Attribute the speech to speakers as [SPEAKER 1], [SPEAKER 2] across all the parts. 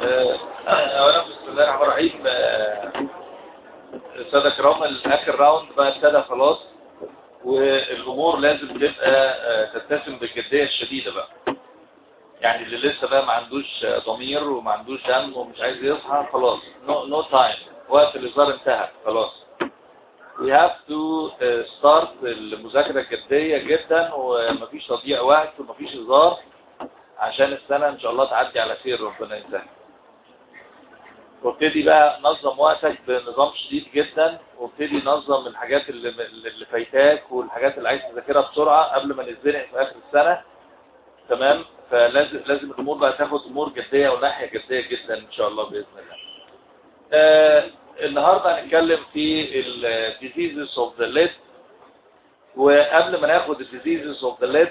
[SPEAKER 1] اولا بسم الله الرحمن الرحيم الساده كرام الاخر راوند بقى ابتدى خلاص والامور لازم تبقى تتسم بالجديه الشديده بقى يعني اللي لسه بقى ما عندوش ضمير وما عندوش دم ومش عايز يصحى خلاص نو نو تايم وقت الهزار انتهى خلاص we have to start المذاكرة الجدية جدا ومفيش تضييع وقت ومفيش هزار عشان السنة ان شاء الله تعدي على خير ربنا يسهل وابتدي بقى نظم وقتك بنظام شديد جدا وابتدي نظم الحاجات اللي, اللي فايتاك والحاجات اللي عايز تذاكرها بسرعة قبل ما نزلق في اخر السنة تمام فلازم لازم الامور بقى تاخد امور جدية وناحية جدية جدا ان شاء الله باذن الله آه النهاردة هنتكلم في ال diseases of the lid وقبل ما ناخد ال diseases of the lid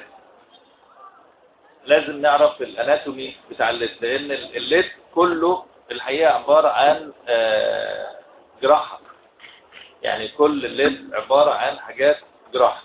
[SPEAKER 1] لازم نعرف الاناتومي بتاع الليد لان الليد كله الحقيقة عبارة عن جراحة يعني كل الليد عبارة عن حاجات جراحة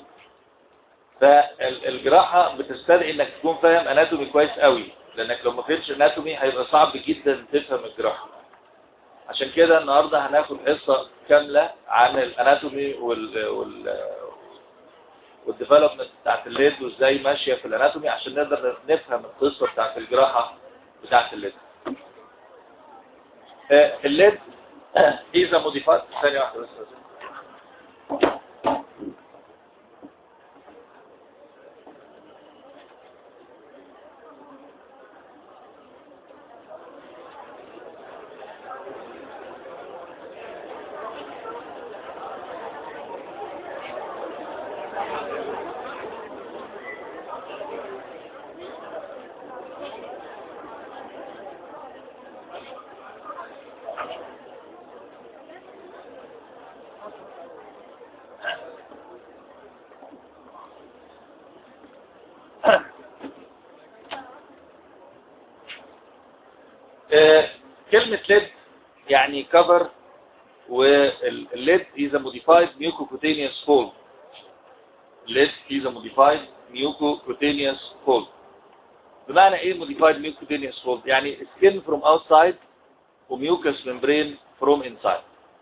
[SPEAKER 1] فالجراحة بتستدعي انك تكون فاهم اناتومي كويس قوي لانك لو ما فهمش اناتومي هيبقى صعب جدا تفهم الجراحة عشان كده النهاردة هناخد حصة كاملة عن الاناتومي وال وال والديفلوبمنت بتاعت الليد وازاي ماشية في الاناتومي عشان نقدر نفهم القصة بتاعت الجراحة بتاعت الليد الليد إذا موديفات ثانية واحدة بس كلمة ليد يعني كفر والليد is a modified mucocutaneous fold lead is a modified mucocutaneous fold بمعنى ايه modified mucocutaneous fold يعني skin from outside وميوكس membrane from inside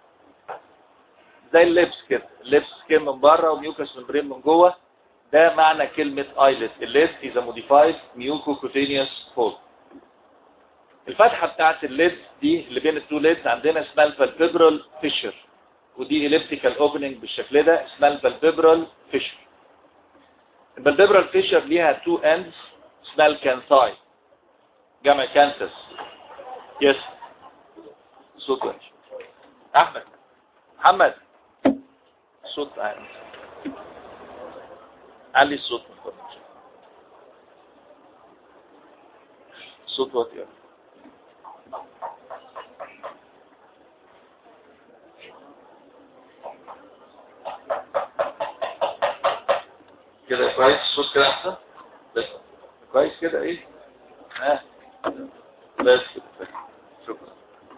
[SPEAKER 1] زي اللبس كده اللبس skin من بره وميوكس membrane من جوه ده معنى كلمة eyelid الليد is a modified mucocutaneous fold الفتحة بتاعت الليد دي اللي بين التو ليدز عندنا اسمها الفالبيبرال فيشر ودي اليبتيكال اوبننج بالشكل ده اسمها الفالبيبرال فيشر الفالبيبرال فيشر ليها تو اندز اسمها الكانثاي جمع كانثس يس صوت وحش احمد محمد صوت عالي علي الصوت من فضلك صوت واطي كده كويس الصوت كده احسن بس كويس كده ايه ها بس كده شكرا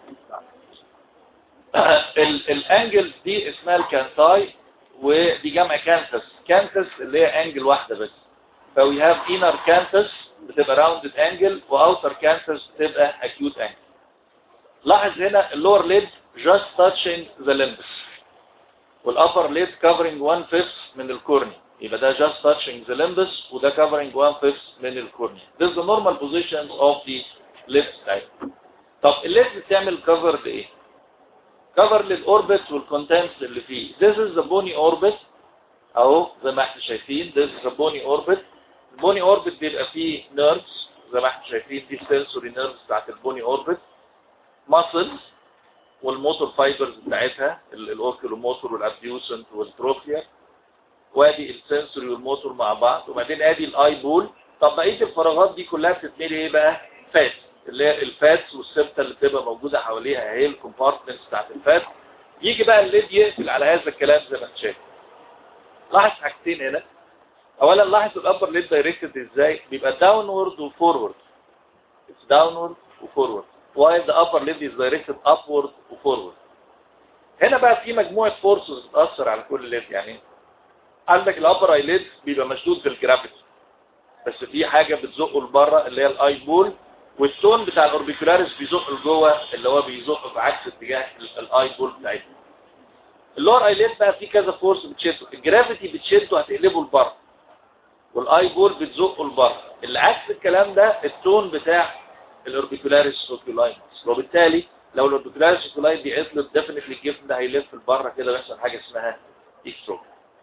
[SPEAKER 1] الانجل دي اسمها الكانتاي ودي جمع كانتس كانتس اللي هي انجل واحده بس فوي هاف انر كانتس بتبقى راوندد انجل واوتر كانتس بتبقى اكيوت انجل لاحظ هنا اللور ليد just touching the limbus والupper lid covering one fifth من الكورني يبقى ده just touching the limbus وده covering one fifth من الكورنيا this is the normal position of the lips type طب الليبس بتعمل cover بايه cover للاوربت والcontents اللي فيه this is the bony orbit اهو زي ما احنا شايفين this is the bony orbit البوني اوربت بيبقى فيه nerves زي ما احنا شايفين دي sensory nerves بتاعت البوني اوربت muscles والموتور فايبرز بتاعتها الاوركيلوموتور والابديوسنت والتروفيا وادي السنسوري والموتور مع بعض وبعدين ادي الاي بول طب بقيه الفراغات دي كلها بتتملي ايه بقى فات اللي هي الفاتس والسبته اللي بتبقى موجوده حواليها هي الكومبارتمنتس بتاعت الفات يجي بقى الليد يقفل على هذا الكلام زي ما انت شايف لاحظ حاجتين هنا اولا لاحظ الابر ليد دايركتد ازاي بيبقى داونورد وفورورد اتس داونورد وفورورد while the upper lid is directed upward وفورورد هنا بقى في مجموعة فورسز بتأثر على كل ليد يعني عندك الابر اي ليد بيبقى مشدود بالجرافيتي بس في حاجة بتزقه لبره اللي هي الاي بول والتون بتاع الاوربيكولاريس بيزق لجوه اللي هو بيزق بعكس اتجاه الاي بول بتاعتنا اللور ايليت بقى فيه كذا فورس بتشده الجرافيتي بتشده هتقلبه لبره والاي بول بتزقه لبره اللي عكس الكلام ده التون بتاع الاوربيكولاريس اوكيولاينس وبالتالي لو الاوربيكولاريس اوكيولاين دي عطلت ديفنتلي الجسم ده هيلف لبره كده ويحصل حاجه اسمها اكستروك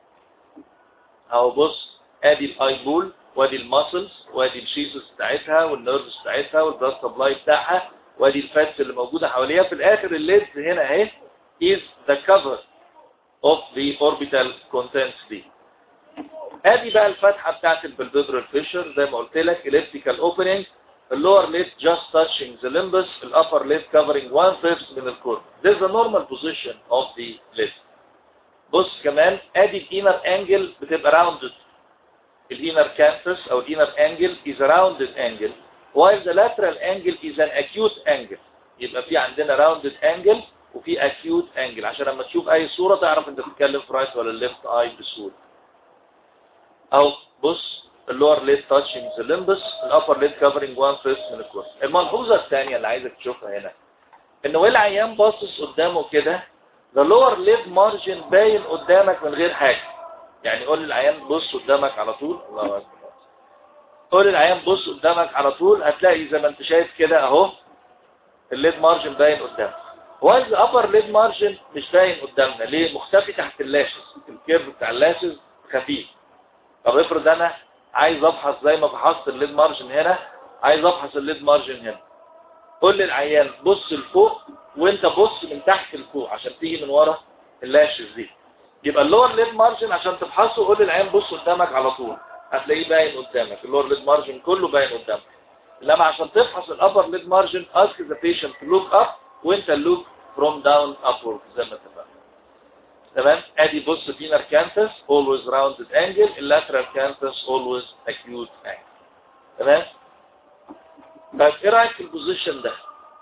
[SPEAKER 1] اهو بص ادي الاي بول وادي الماسلز وادي الشيسس بتاعتها والنيرفز بتاعتها والبلاد سبلاي بتاعها وادي الفاتس اللي موجوده حواليها في الاخر الليدز هنا اهي is the cover of the orbital contents دي ادي بقى الفتحه بتاعت البلفيبرال فيشر زي ما قلت لك elliptical opening اللور lid just touching the limbus الupper lid covering one fifth من الكورن this is the normal position of the lid بص كمان ادي الانر انجل بتبقى راوندد الانر canthus او الانر انجل is a rounded angle while the lateral angle is an acute angle يبقى في عندنا rounded angle وفي acute angle عشان لما تشوف اي صورة تعرف انت بتتكلم في رايت ولا ليفت اي بسهولة او بص اللور ليد تاتشنج ذا ليمبس الابر ليد كفرنج وان فيرست من الكورس الملحوظه الثانيه اللي عايزك تشوفها هنا ان ويل عيان باصص قدامه كده ذا لور ليد مارجن باين قدامك من غير حاجه يعني قول للعيان بص قدامك على طول الله اكبر قول للعيان بص قدامك على طول هتلاقي زي ما انت شايف كده اهو الليد مارجن باين قدامك وايز ابر ليد مارجن مش باين قدامنا ليه مختفي تحت اللاشز الكيرف بتاع اللاشز خفيف طب افرض انا عايز افحص زي ما فحصت الليد مارجن هنا عايز افحص الليد مارجن هنا قول للعيان بص لفوق وانت بص من تحت لفوق عشان تيجي من ورا اللاشز دي يبقى اللور ليد مارجن عشان تفحصه قول للعيان بص قدامك على طول هتلاقيه باين قدامك اللور ليد مارجن كله باين قدامك لما عشان تفحص الابر ليد مارجن ask the patient to look up وانت look from down upward زي ما اتفقنا تمام ادي بص فينر كانثس always rounded angle اللاترال كانثس always acute angle تمام طيب ايه رايك في البوزيشن ده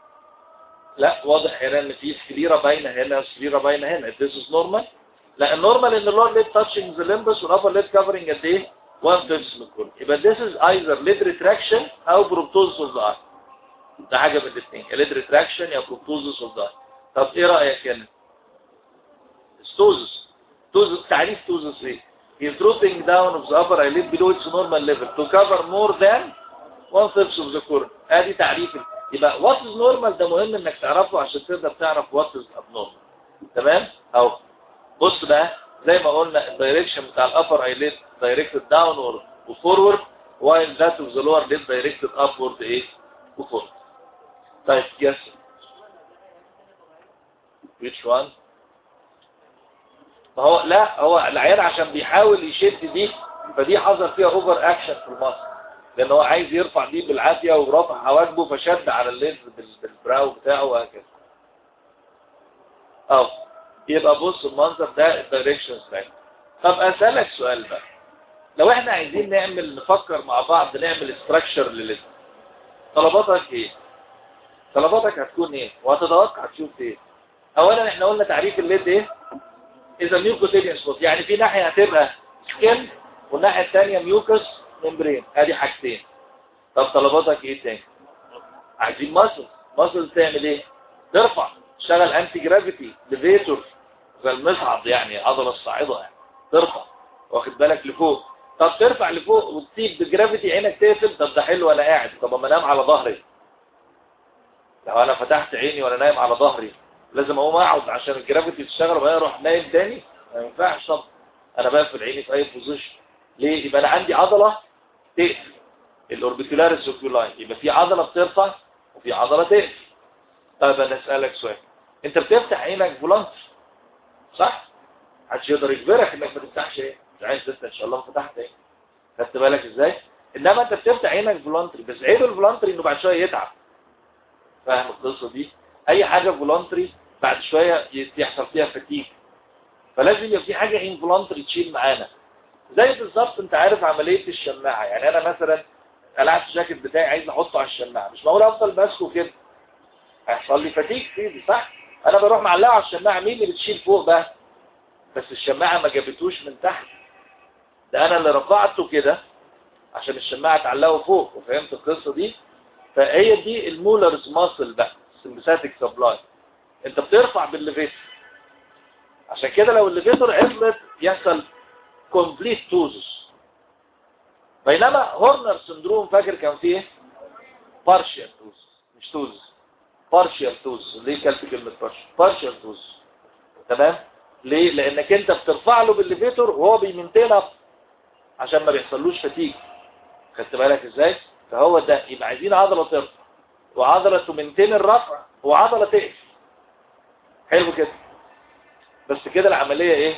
[SPEAKER 1] لا واضح هنا ان في سكليرا باينه هنا سكليرا باينه هنا this is normal لا النورمال ان اللور ليد تاتشنج ذا limbus والابر ليد كفرنج قد ايه 1 fifth من الكل يبقى this is either lid retraction او بروبتوزس اوف ذا ده حاجه من الاثنين يا lid retraction يا بروبتوزس اوف ذا طب ايه رايك هنا ستوزس توزس تعريف توزس ايه is dropping down of the upper eyelid below its normal level to cover more than one fifth of the cornea ادي تعريف يبقى what is normal ده مهم انك تعرفه عشان تقدر تعرف what is abnormal تمام اهو بص بقى زي ما قلنا الدايركشن بتاع الابر ايليد directed downward وفورورد while that of the lower lid directed upward ايه وفورورد طيب yes which one فهو لا هو العيال عشان بيحاول يشد دي فدي حصل فيها اوفر اكشن في المصر لان هو عايز يرفع دي بالعافيه ورفع حواجبه فشد على اللينز بالبراو بتاعه وهكذا اه يبقى بص المنظر ده الدايركشن بتاعته طب اسالك سؤال بقى لو احنا عايزين نعمل نفكر مع بعض نعمل استراكشر لليد طلباتك ايه طلباتك هتكون ايه وهتتوقع تشوف ايه اولا احنا قلنا تعريف الليد ايه اذا ميوكوتيليان سبوت يعني في ناحيه هتبقى سكين والناحيه الثانيه ميوكس ممبرين ادي حاجتين طب طلباتك ايه تاني عايزين ماسل ماسل تعمل ايه ترفع تشتغل انتي جرافيتي ليفيتور زي المصعد يعني عضله الصاعده يعني ترفع واخد بالك لفوق طب ترفع لفوق وتسيب بجرافيتي عينك تقفل طب ده حلو انا قاعد طب اما انام على ظهري لو انا فتحت عيني وانا نايم على ظهري لازم اقوم اقعد عشان الجرافيتي تشتغل وبعدين اروح نايم تاني ما ينفعش طب انا بقفل عيني في اي بوزيشن ليه يبقى انا عندي عضله تقفل الاوربيكولاريس اوكيولاين يبقى في عضله بترفع وفي عضله تقفل طيب انا اسالك سؤال انت بتفتح عينك فولانتري صح محدش يقدر يجبرك انك ما تفتحش ايه مش عايز تفتح ان شاء الله فتحت ايه خدت بالك ازاي انما انت بتفتح عينك فولانتري بس عيب الفولانتري انه بعد شويه يتعب فاهم القصه دي اي حاجه فولانتري بعد شويه يحصل فيها فتيك فلازم يبقى في حاجه انفولانتري تشيل معانا زي بالظبط انت عارف عمليه الشماعه يعني انا مثلا قلعت الجاكيت بتاعي عايز احطه على الشماعه مش معقول افضل ماسكه كده هيحصل لي فتيك فيه صح انا بروح معلقه على الشماعه مين اللي بتشيل فوق بقى بس الشماعه ما جابتوش من تحت ده انا اللي رفعته كده عشان الشماعه تعلقه فوق وفهمت القصه دي فهي دي المولرز ماسل بقى سمباثيك سبلاي انت بترفع بالليفيتور عشان كده لو الليفيتور عطلت يحصل كومبليت توزس بينما هورنر سندروم فاكر كان فيه بارشيال توزس مش توزس بارشيال توزس ليه كلت كلمه بارشيال بارشيال توزس تمام ليه لانك انت بترفع له بالليفيتور وهو بيمنتين عشان ما بيحصلوش فتيج خدت بالك ازاي فهو ده يبقى عايزين عضله ترفع وعضله تمنتين الرفع وعضله تقف حلو كده بس كده العمليه ايه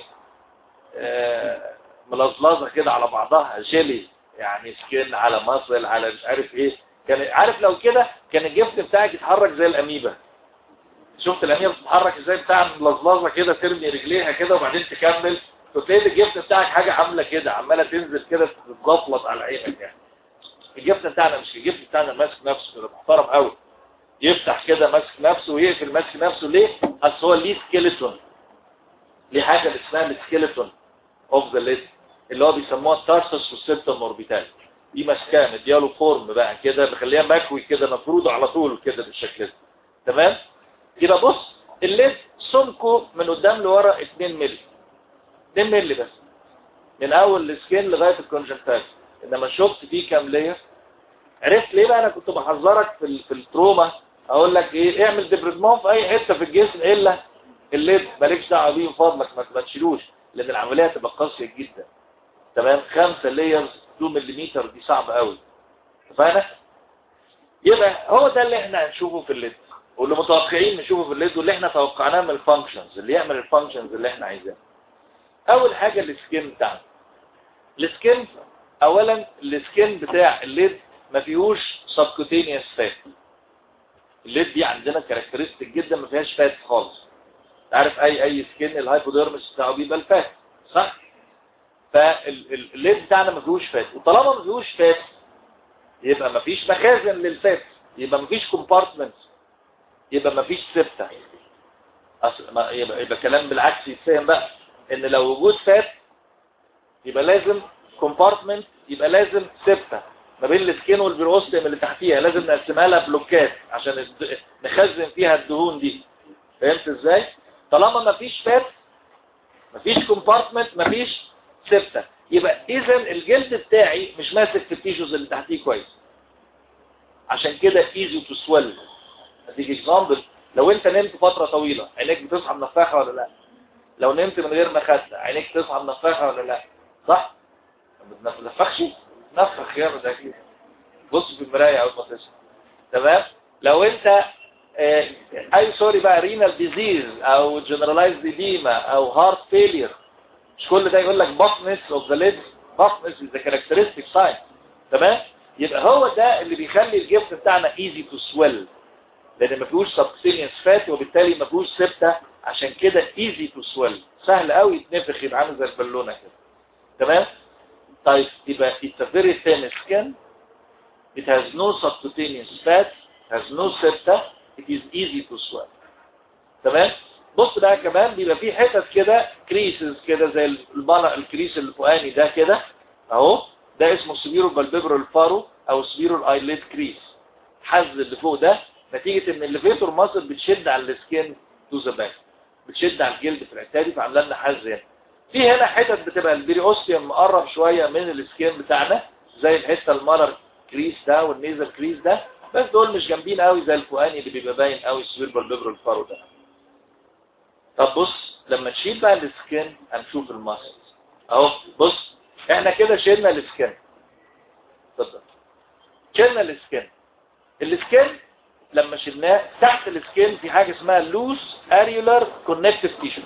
[SPEAKER 1] آه ملظلظه كده على بعضها جيلي يعني سكين على مصل على مش عارف ايه كان عارف لو كده كان الجفن بتاعك يتحرك زي الاميبا شفت الاميبا بتتحرك ازاي بتاع ملظلظه كده ترمي رجليها كده وبعدين تكمل فتلاقي الجفن بتاعك حاجه عامله كده عماله تنزل كده تتزفلط على عينك يعني الجفن بتاعنا مش الجفن بتاعنا ماسك نفسه كده محترم قوي يفتح كده ماسك نفسه ويقفل ماسك نفسه ليه اصل هو ليه سكيلتون ليه حاجه اسمها السكيلتون اوف ذا ليد اللي هو بيسموها التارسس والسيبتم اوربيتال دي ماسكاه مدياله فورم بقى كده بخليها مكوي كده مفروض على طول كده بالشكل ده تمام يبقى بص الليد سمكه من قدام لورا 2 مللي 2 مللي بس من اول السكين لغايه الكونجنتال انما شفت فيه كام لير عرفت ليه بقى انا كنت بحذرك في في التروما اقول لك ايه اعمل ديبريدمون في اي حته في الجسم الا الليد مالكش دعوه بيه من فضلك ما تشيلوش لان العمليه هتبقى قاسيه جدا تمام 5 لايرز 2 ملم دي صعبه قوي اتفقنا يبقى هو ده اللي احنا هنشوفه في الليد واللي متوقعين نشوفه في الليد واللي احنا توقعناه من الفانكشنز اللي يعمل الفانكشنز اللي احنا عايزينها اول حاجه السكين بتاعنا السكين اولا السكين بتاع الليد ما فيهوش سبكوتينيوس فات الليد دي عندنا كاركترستيك جدا ما فيهاش فات خالص عارف اي اي سكين الهايبوديرمس بتاعه بيبقى الفات صح فالليد بتاعنا ما فيهوش فات وطالما ما فيهوش فات يبقى ما فيش مخازن للفات يبقى ما فيش كومبارتمنتس يبقى ما فيش سبتة يبقى, يبقى كلام بالعكس يتفهم بقى ان لو وجود فات يبقى لازم كومبارتمنت يبقى لازم سبتة ما بين السكين والبيروستيم اللي تحتيها لازم نقسمها لها بلوكات عشان نخزن فيها الدهون دي فهمت ازاي طالما ما فيش فات ما فيش كومبارتمنت ما فيش سبتة يبقى اذا الجلد بتاعي مش ماسك في التيشوز اللي تحتيه كويس عشان كده ايزي تو سويل اديك اكزامبل لو انت نمت فترة طويلة عينيك بتصحى منفخة ولا لا لو نمت من غير مخدة عينيك تصحى منفخة ولا لا صح ما بتنفخش نفخ يا ده كده بص في المرايه اول ما تصحى تمام لو انت اه اي سوري بقى رينال ديزيز او جنرالايزد ايديما او هارت فيلير مش كل ده يقول لك بطنس اوف ذا ليد بطنس از ذا كاركترستيك ساين تمام يبقى هو ده اللي بيخلي الجفت بتاعنا ايزي تو سويل لان ما فيهوش سبكسينيوس فات وبالتالي ما فيهوش سبته عشان كده ايزي تو سويل سهل قوي يتنفخ يبقى عامل زي البالونه كده تمام طيب يبقى it's a very thin skin it has no subcutaneous fat has no septa it is easy to swell تمام بص بقى كمان بيبقى فيه حتت كده كريسز كده زي البلا الكريس الفوقاني ده كده اهو ده اسمه سبيرو بالبيبرو الفارو او سبيرو الايليت كريس حز اللي فوق ده نتيجة ان الليفيتور ماسل بتشد على السكين تو ذا باك بتشد على الجلد في العتادي فعامله لنا حز هنا في هنا حتت بتبقى البريوستيوم مقرب شوية من السكين بتاعنا زي الحتة المالر كريس ده والنيزل كريس ده بس دول مش جنبين قوي زي الفوقاني اللي بيبقى باين قوي السبير بالبيبرو الفارو ده طب بص لما تشيل بقى السكين هنشوف الماسل اهو بص احنا كده شيلنا السكين اتفضل شيلنا السكين السكين لما شلناه تحت السكين في حاجه اسمها لوس اريولار كونكتيف تيشو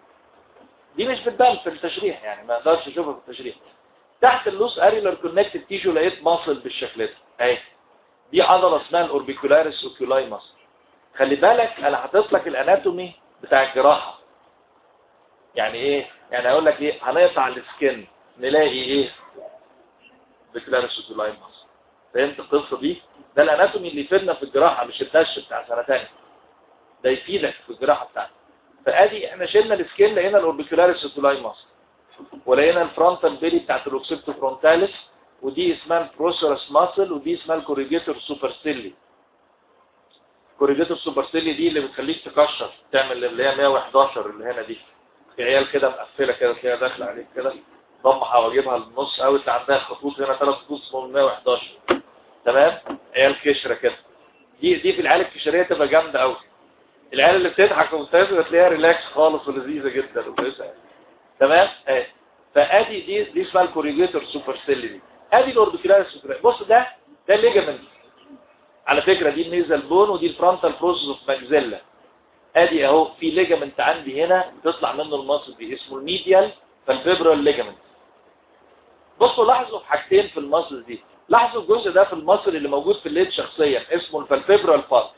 [SPEAKER 1] دي مش بتبان في التشريح يعني ما اقدرش اشوفها في التشريح تحت اللوس اريولار كونكتيف تيشو لقيت ماسل بالشكل ده اهي دي عضله اسمها الاوربيكولاريس اوكيولاي ماسل خلي بالك انا حاطط لك الاناتومي بتاع الجراحه يعني ايه يعني اقول لك ايه هنقطع السكن نلاقي ايه بكلاريس اوكيولاي ماسل فهمت القصه دي ده الاناتومي اللي يفيدنا في الجراحه مش الدش بتاع سنه ثانيه ده يفيدك في الجراحه بتاعتك فادي احنا شلنا السكين لقينا الاوربيكولاريس اوكيولاي ماسل ولقينا الفرونتال بيلي بتاعت الاوكسيبتو فرونتاليس ودي اسمها البروسرس ماسل ودي اسمها الكوريجيتور سوبرستيلي كوريجيتور سوبرستيلي دي اللي بتخليك تكشر تعمل اللي هي 111 اللي هنا دي في عيال كده مقفله كده تلاقيها داخله عليك كده ضم حواجبها للنص قوي انت عندها خطوط هنا ثلاث خطوط اسمهم 111 تمام عيال كشره كده دي دي في العيال الكشريه تبقى جامده قوي العيال اللي بتضحك وبتهزر تلاقيها ريلاكس خالص ولذيذه جدا وكويسه تمام اهي فادي دي دي اسمها الكوريجيتور سوبرستيلي دي ادي الاوربيكولار سوبر بص ده ده الليجمنت على فكره دي النيزل بون ودي الفرونتال بروسس اوف ماكزيلا ادي اهو في ليجمنت عندي هنا بتطلع منه المصل دي اسمه الميديال فالفيبرال ليجمنت بصوا لاحظوا في حاجتين في المصل دي لاحظوا الجزء ده في المصل اللي موجود في الليد شخصيا اسمه الفالفيبرال بارت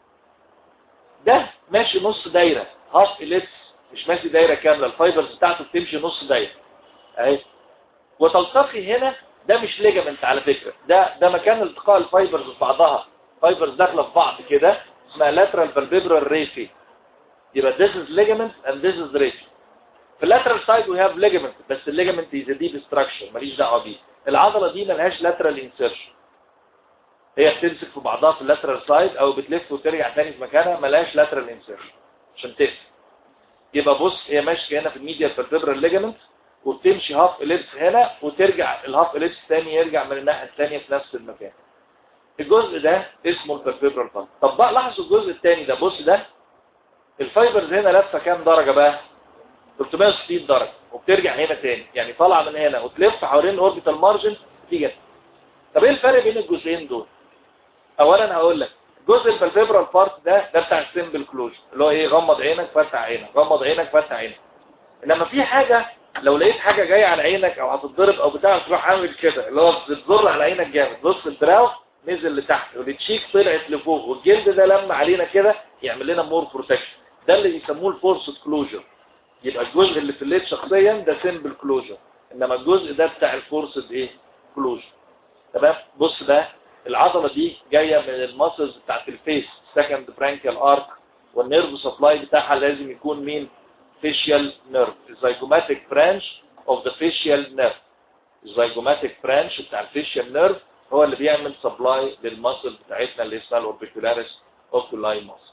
[SPEAKER 1] ده ماشي نص دايره هاف اليبس مش ماشي دايره كامله الفايبرز بتاعته بتمشي نص دايره اهي وتلتقي هنا ده مش ليجامنت على فكره ده ده مكان التقاء الفايبرز في بعضها فايبرز داخله في بعض كده اسمها lateral vertebral raphe يبقى this is ligament and this is raphe في اللاترال سايد we have ligament بس الليجمنت is a deep structure ماليش دعوه بيه العضله دي ملهاش lateral insertion هي بتمسك في بعضها في اللاترال سايد او بتلف وترجع تاني في مكانها ملهاش lateral insertion عشان تقفل يبقى بص هي ماشيه هنا في الميديا vertebral ligament وبتمشي هاف اليبس هنا وترجع الهاف اليبس تاني يرجع من الناحيه الثانيه في نفس المكان الجزء ده اسمه الفيبرال فان طب بقى لاحظوا الجزء الثاني ده بص ده الفايبرز هنا لفه كام درجه بقى 360 درجه وبترجع هنا تاني يعني طالعه من هنا وتلف حوالين الاوربيتال مارجن تيجي طب ايه الفرق بين الجزئين دول اولا هقول لك جزء الفالفيبرال بارت ده ده بتاع السمبل كلوجر اللي هو ايه غمض عينك فتح عينك غمض عينك فتح عينك انما في حاجه لو لقيت حاجه جايه على عينك او هتتضرب او بتاع تروح عامل كده اللي هو بتضر على عينك جامد بص الدراو نزل لتحت والتشيك طلعت لفوق والجلد ده لما علينا كده يعمل لنا مور بروتكشن ده اللي بيسموه الفورس كلوجر يبقى الجزء اللي في الليد شخصيا ده سمبل كلوجر انما الجزء ده بتاع الفورس ايه كلوجر تمام بص ده العضله دي جايه من الماسلز بتاعت الفيس سكند برانكيال ارك والنيرف سبلاي بتاعها لازم يكون مين facial nerve الزيجوماتيك برانش of the facial nerve الزيجوماتيك برانش بتاع الفيشيال نيرف هو اللي بيعمل سبلاي للماسل بتاعتنا اللي اسمها الاوربيكولاريس اوكولاي ماسل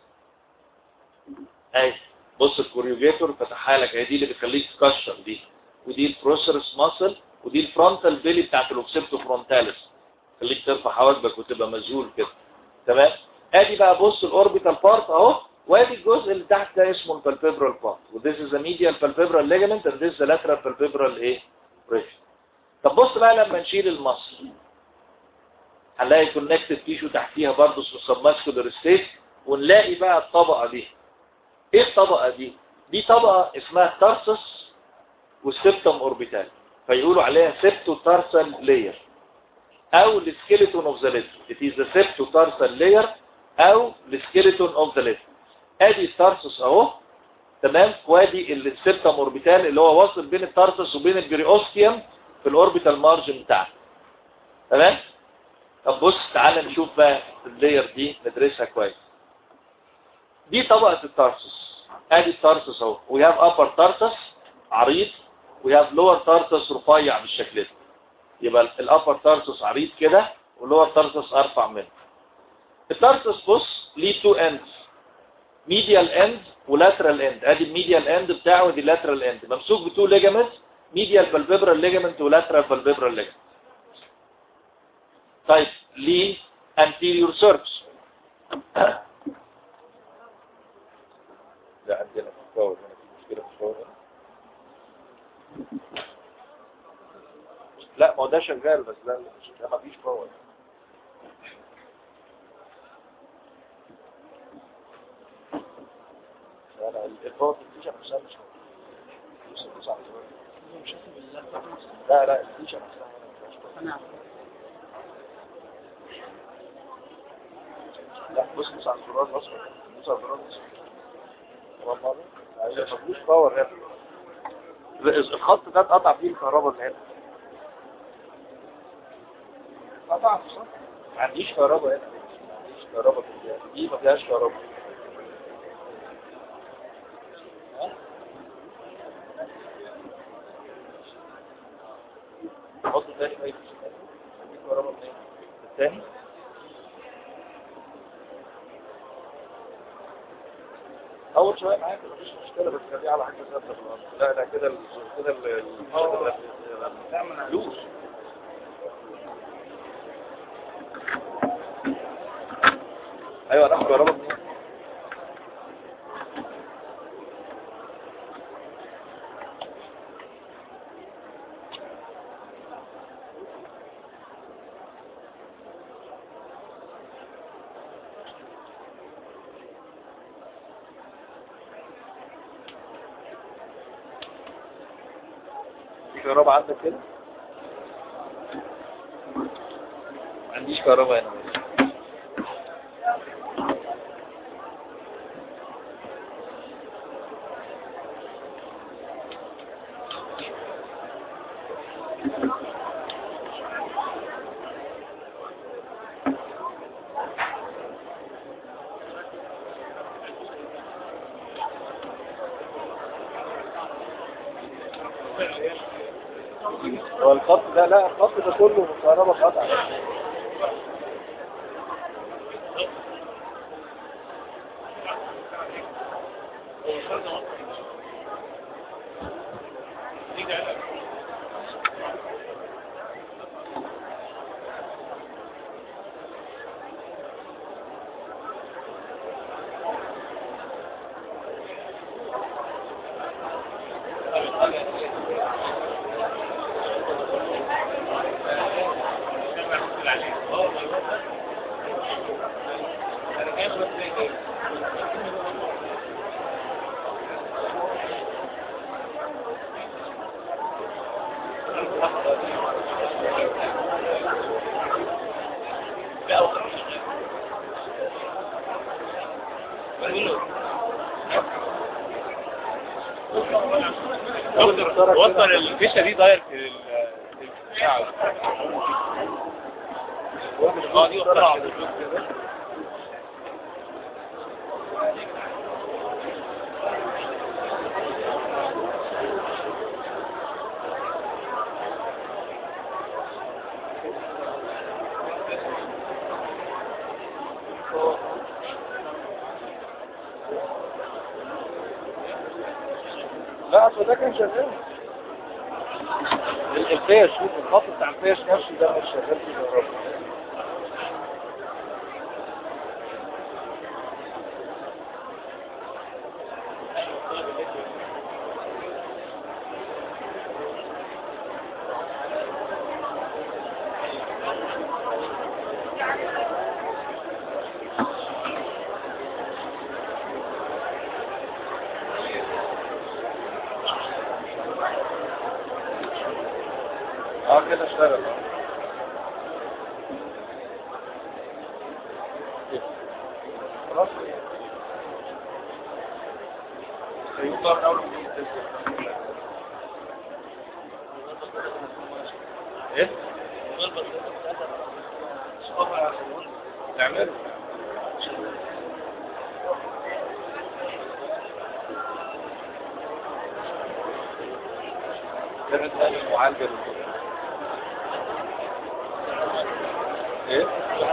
[SPEAKER 1] اهي بص الكوريوجيتور فتحها لك هي دي اللي بتخليك تكشر دي ودي البروسرس ماسل ودي الفرونتال بيلي بتاعت الاوكسيبتو فرونتاليس خليك ترفع حواجبك وتبقى مذهول كده تمام ادي بقى بص الاوربيتال بارت اهو وادي الجزء اللي تحت ده اسمه الفالفيبرال بارت وذيس از medial falpebral ligament and this is the lateral falpebral ايه bridge طب بص بقى لما نشيل المصل هنلاقي كونكتد تيشو تحتيها برضه اسمه سبماسكولار ستيت ونلاقي بقى الطبقه دي ايه الطبقه دي دي طبقه اسمها تارسس والسبتم اوربيتال فيقولوا عليها سبتو تارسال لاير او السكيلتون اوف ذا ليد it is the septo tarsal layer او السكيلتون اوف ذا ليد ادي التارسس اهو تمام وادي السبتم اوربيتال اللي هو واصل بين التارسس وبين البريوستيوم في الاوربيتال مارجن بتاعه تمام طب بص تعالى نشوف بقى اللاير دي ندرسها كويس دي طبقة التارسس ادي التارسس اهو we have upper tarsus عريض we have lower tarsus رفيع بالشكل ده يبقى الابر تارسس عريض كده واللور تارسس ارفع منه التارسس بص ليه تو اندز ميديال اند ولاترال اند ادي الميديال اند بتاعه ودي اللاترال اند ممسوك بتو ليجامنت ميديال فالفيبرال ليجامنت ولاترال فالفيبرال ليجامنت طيب ليه anterior surface لا عندنا فاول هنا في مشكله في الفاول لا ما هو ده شغال بس ده ده ما فيش باور انا الباور الفيشه نفسها مش لا لا الفيشه نفسها لا بص بص على الزرار الاصفر بص على الزرار الاصفر ما فيش باور هنا الخط ده اتقطع فيه الكهرباء اللي هنا قطعت صح؟ ما عنديش كهرباء هنا ما عنديش كهرباء في الجهاز دي ما فيهاش كهرباء حط تاني ما يفيش اول شويه معاك مفيش مشكله بس خليه على حاجه ثابته في الارض لا لا كده ال- كده ال- ال-
[SPEAKER 2] لا ما انا
[SPEAKER 1] فلوس ايوه ناخد كهرباء منين في كهرباء عندك كده ما عنديش كهرباء هنا هو الخط ده لا الخط ده كله كهرباء قطع
[SPEAKER 2] وصل الفيشه دي دايركت لل للبتاع. اه دي وصلها
[SPEAKER 1] لا اصل ده كان شغال ال- الفيش شوف الخط بتاع الفيش نفسه ده مش شغال في الكهرباء اه كده اشتغل اه خلاص هيوصل من اول وجديد. ايه؟ نعمل كانت هذه المعالجة بالضبط. ايه؟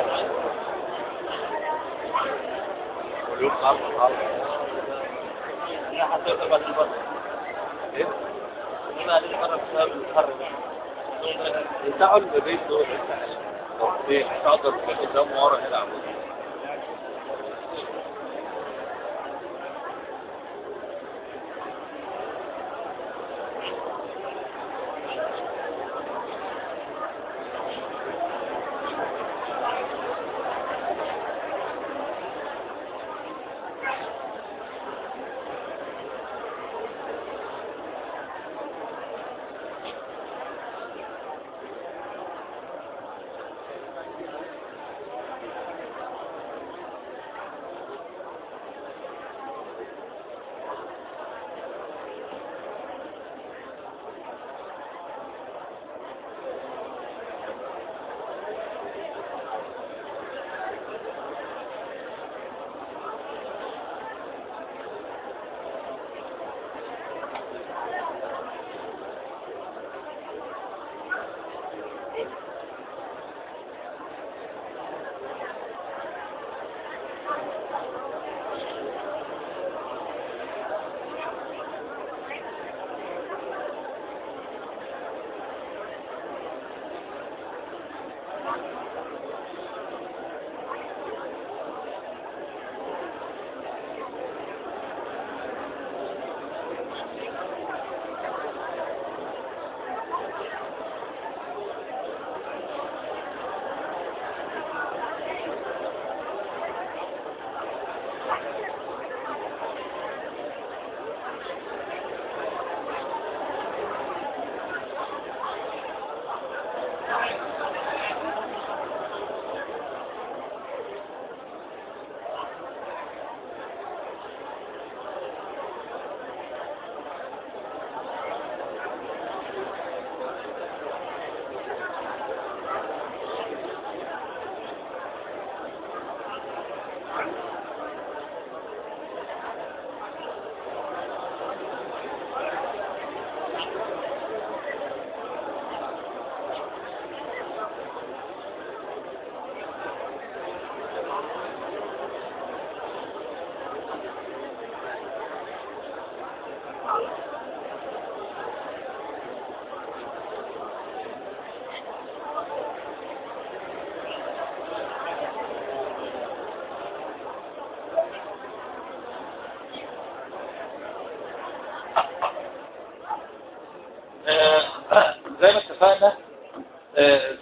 [SPEAKER 1] واليوم عرض عرض
[SPEAKER 2] انا حطيتها بعد الفرق
[SPEAKER 1] ايه؟
[SPEAKER 2] انا عليه مره بسبب الحر
[SPEAKER 1] بتاعوا البيت دول ايه تقدر قدام ورا هنا عمود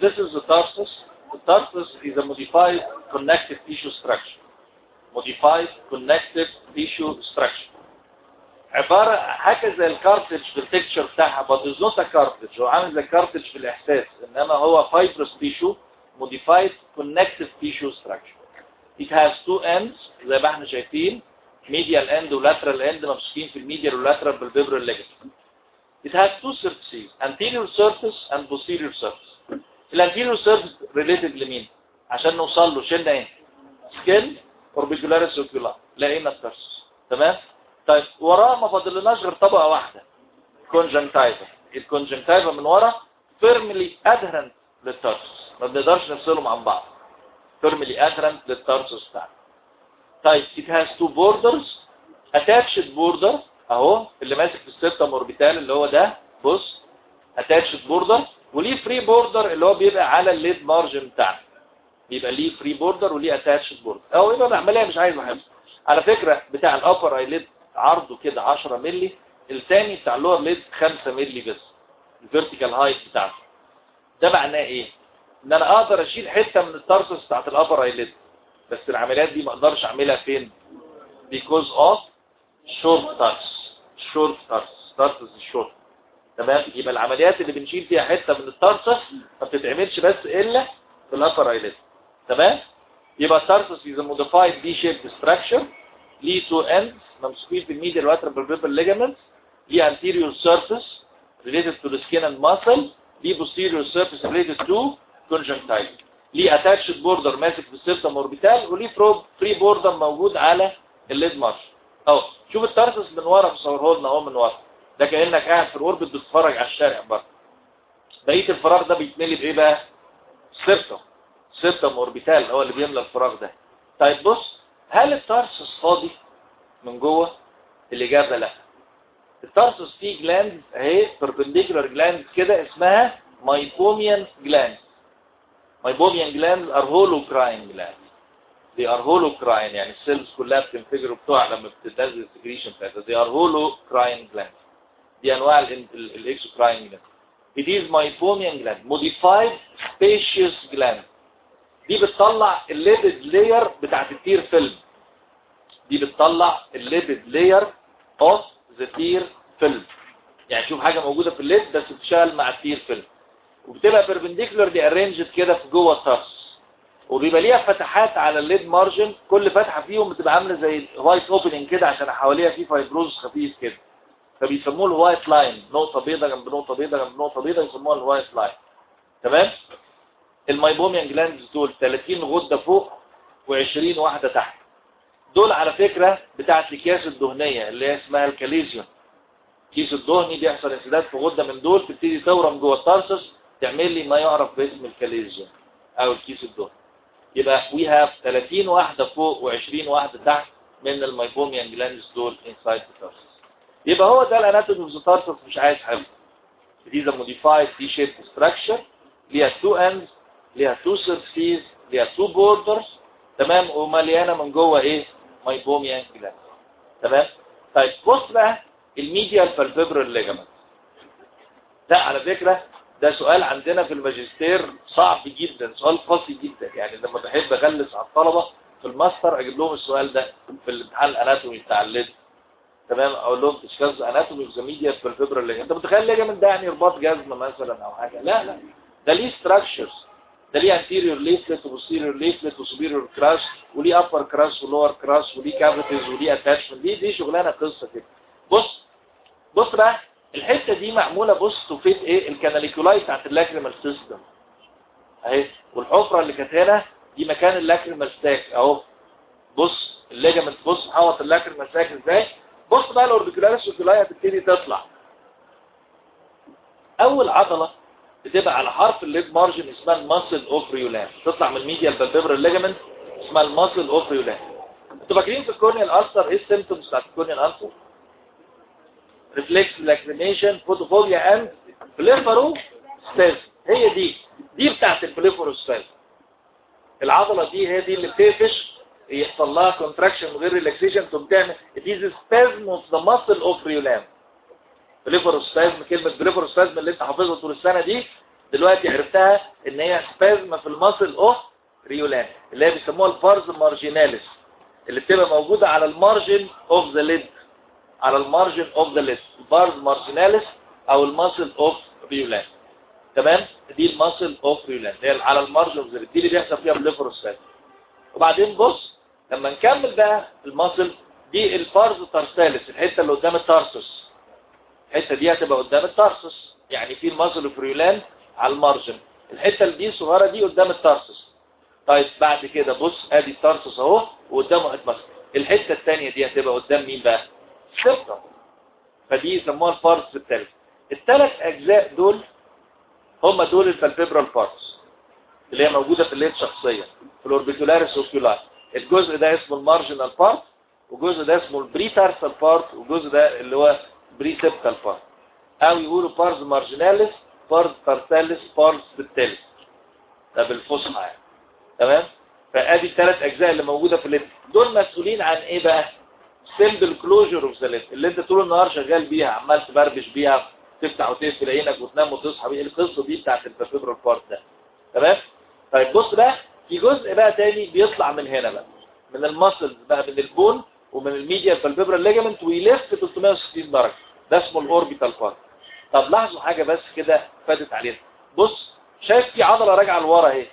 [SPEAKER 1] this is the tarsus. The tarsus is a modified connective tissue structure. Modified connective tissue structure. عبارة حاجة زي الكارتج في التكتشر بتاعها but it's not a cartilage هو عامل زي الكارتج في الإحساس إنما هو fibrous tissue modified connective tissue structure. It has two ends زي ما احنا شايفين medial end و lateral end ممسوكين في الميديال واللاترال بالفيبرال ligament. It has two surfaces anterior surface and posterior surface. الانتيريور surface related لمين؟ عشان نوصل له شلنا ايه؟ سكيل orbicularis oculi لقينا الترسس تمام؟ طيب وراه ما فاضلناش غير طبقة واحدة كونجنكتيفا الكونجنكتيفا من ورا فيرملي ادهرنت للترسس ما بنقدرش نفصلهم عن بعض فيرملي ادهرنت للترسس بتاعنا طيب it has two borders attached border اهو اللي ماسك في السيبتم اوربيتال اللي هو ده بص attached border وليه فري بوردر اللي هو بيبقى على الليد مارجن بتاعنا بيبقى ليه فري بوردر وليه اتاتشد بوردر او يبقى عمليه مش عايز احفظ على فكره بتاع الابر ايليد عرضه كده 10 مللي الثاني بتاع اللور ليد 5 مللي بس الفيرتيكال هايت بتاعته ده معناه ايه ان انا اقدر اشيل حته من الترسس بتاعت الابر ايليد بس العمليات دي ما اقدرش اعملها فين because of short تارس short تارس تارسس short تمام يبقى العمليات اللي بنشيل فيها حته من الترسس ما بتتعملش بس الا في الابر ايليد تمام يبقى الترسس is a modified D-shaped structure ليه two ends ممسوكين في الميديال lateral بالبيبل ligaments ليه anterior surface related to the skin and muscle ليه posterior surface related to conjunctiva ليه attached border ماسك في السيبتم اوربيتال وليه فري بوردر موجود على الليد مارش اهو شوف الترسس من ورا مصوره لنا اهو من ورا ده كانك قاعد في الاوربت بتتفرج على الشارع بره بقيه الفراغ ده بيتملي بايه بقى سيبتم سيبتم اوربيتال هو اللي بيملى الفراغ ده طيب بص هل الترسس فاضي من جوه الاجابه لا الترسس فيه جلاند اهي perpendicular جلاند كده اسمها مايبوميان جلاند مايبوميان جلاند ار هولوكراين جلاند دي ار هولوكراين يعني السيلز كلها بتنفجر وبتقع لما بتنزل السكريشن بتاعتها دي ار هولوكراين جلاند دي انواع الاكسوكراين جلاند It is meibomian gland modified spacious gland دي بتطلع الليبيد لاير بتاعت التير فيلم دي بتطلع الليبيد لاير اوف ذا تير فيلم يعني شوف حاجه موجوده في الليد بس بتشتغل مع التير فيلم وبتبقى بيربنديكولار دي ارينجد كده في جوه الترس وبيبقى ليها فتحات على الليد مارجن كل فتحه فيهم بتبقى عامله زي وايت اوبننج كده عشان حواليها في فايبروز خفيف كده فبيسموه الوايت لاين نقطه بيضاء جنب نقطه بيضاء جنب نقطه بيضاء يسموها الوايت لاين تمام المايبوميان جلاندز دول 30 غده فوق و20 واحده تحت دول على فكره بتاعت الاكياس الدهنيه اللي هي اسمها الكاليزيوم الكيس الدهني بيحصل انسداد في غده من دول تبتدي تورم جوه الترسس تعمل لي ما يعرف باسم الكاليزيوم او الكيس الدهني يبقى وي هاف 30 واحده فوق و20 واحده تحت من المايبوميان جلاندز دول انسايد الترسس يبقى هو ده الاناتومي اوف ذا تارسس مش عايز حفظ دي ذا موديفايد دي شيب ستراكشر ليها تو اندز ليها تو سيرفيس ليها تو بوردرز تمام ومليانه من جوه ايه مايبوميان جلاند تمام طيب بص بقى الميديال فالفيبرال ليجامنت ده على فكره ده سؤال عندنا في الماجستير صعب جدا سؤال قاسي جدا يعني لما بحب اغلس على الطلبه في الماستر اجيب لهم السؤال ده في الامتحان الاناتومي بتاع الليد تمام اقول لهم تشخيص اناتومي اوف ذا ميديال فالفيبرال ليجامنت انت متخيل ليجامنت ده يعني رباط جزمه مثلا او حاجه لا لا ده ليه ستراكشرز ده ليه anterior leaflet وposterior leaflet وسوبيريور كراس وليه upper كراس ولور كراس وليه كافيتيز وليه attachment دي دي شغلانه قصه كده بص بص بقى الحته دي معموله بص تفيد ايه الكاناليكولاي بتاعت اللاكريمال سيستم اهي والحفره اللي كانت هنا دي مكان اللاكريمال ستاك اهو بص الليجمنت بص محوط اللاكريمال ستاك ازاي بص بقى الاوربيكولاريس اوكولاي هتبتدي تطلع اول عضله بتبقى على حرف الليد مارجن اسمها الماسل اوف ريولان تطلع من الميديال بالبيبرال ليجمنت اسمها الماسل اوف ريولان انتوا فاكرين في الكورنيال السر ايه السيمبتومز بتاعت الكورنيال السر ريفلكس لاكريميشن فوتوفوبيا اند بليفرو ستاز هي دي دي بتاعت البليفرو ستاز العضله دي هي دي اللي بتقفش يحصل لها كونتراكشن من غير ريلاكسيشن تقوم تعمل it is a spasm of the muscle of rheolum بليفروسبازم كلمة بليفروسبازم اللي انت حافظها طول السنة دي دلوقتي عرفتها ان هي سبازم في المصل اوف ريولان اللي هي بيسموها البارز مارجيناليس اللي بتبقى موجودة على المارجن اوف ذا ليد على المارجن اوف ذا ليد البارز مارجيناليس او المصل اوف ريولان تمام دي المصل اوف ريولان اللي هي على المارجن اوف ذا ليد دي اللي بيحصل فيها بليفروسفات وبعدين بص لما نكمل بقى المصل دي البارز تارسالس الحته اللي قدام التارسس الحته دي هتبقى قدام التارسس يعني في المصل اوف ريولان على المارجن الحته اللي دي صغيره دي قدام التارسس طيب بعد كده بص ادي التارسس اهو وقدامه المصل الحته الثانيه دي هتبقى قدام مين بقى السبتم فدي يسموها الفارس الثالث الثلاث اجزاء دول هم دول الفالبيبرال بارتس اللي هي موجوده في الليد شخصيا في الاوربيكولاريس اوكيولار الجزء ده اسمه المارجنال بارت والجزء ده اسمه البريتارسال بارت والجزء ده اللي هو بريسبتال بارت او يقولوا بارز مارجيناليس بارز تارساليس بارز بالتالس ده بالفصحى يعني تمام فادي الثلاث اجزاء اللي موجوده في الليد دول مسؤولين عن ايه بقى سيمبل كلوجر اوف ذا ليد اللي انت طول النهار شغال بيها عمال تبربش بيها تفتح وتقفل عينك وتنام وتصحى بيها القصه دي بتاعت الفيبرال بارت ده تمام طيب بص بقى في جزء بقى تاني بيطلع من هنا بقى من المسلز بقى من البون ومن الميديا فالفيبرال ليجامنت ويلف 360 درجه ده اسمه الاوربيتال بارت طب لاحظوا حاجه بس كده فاتت علينا بص شايف في عضله راجعه لورا اهي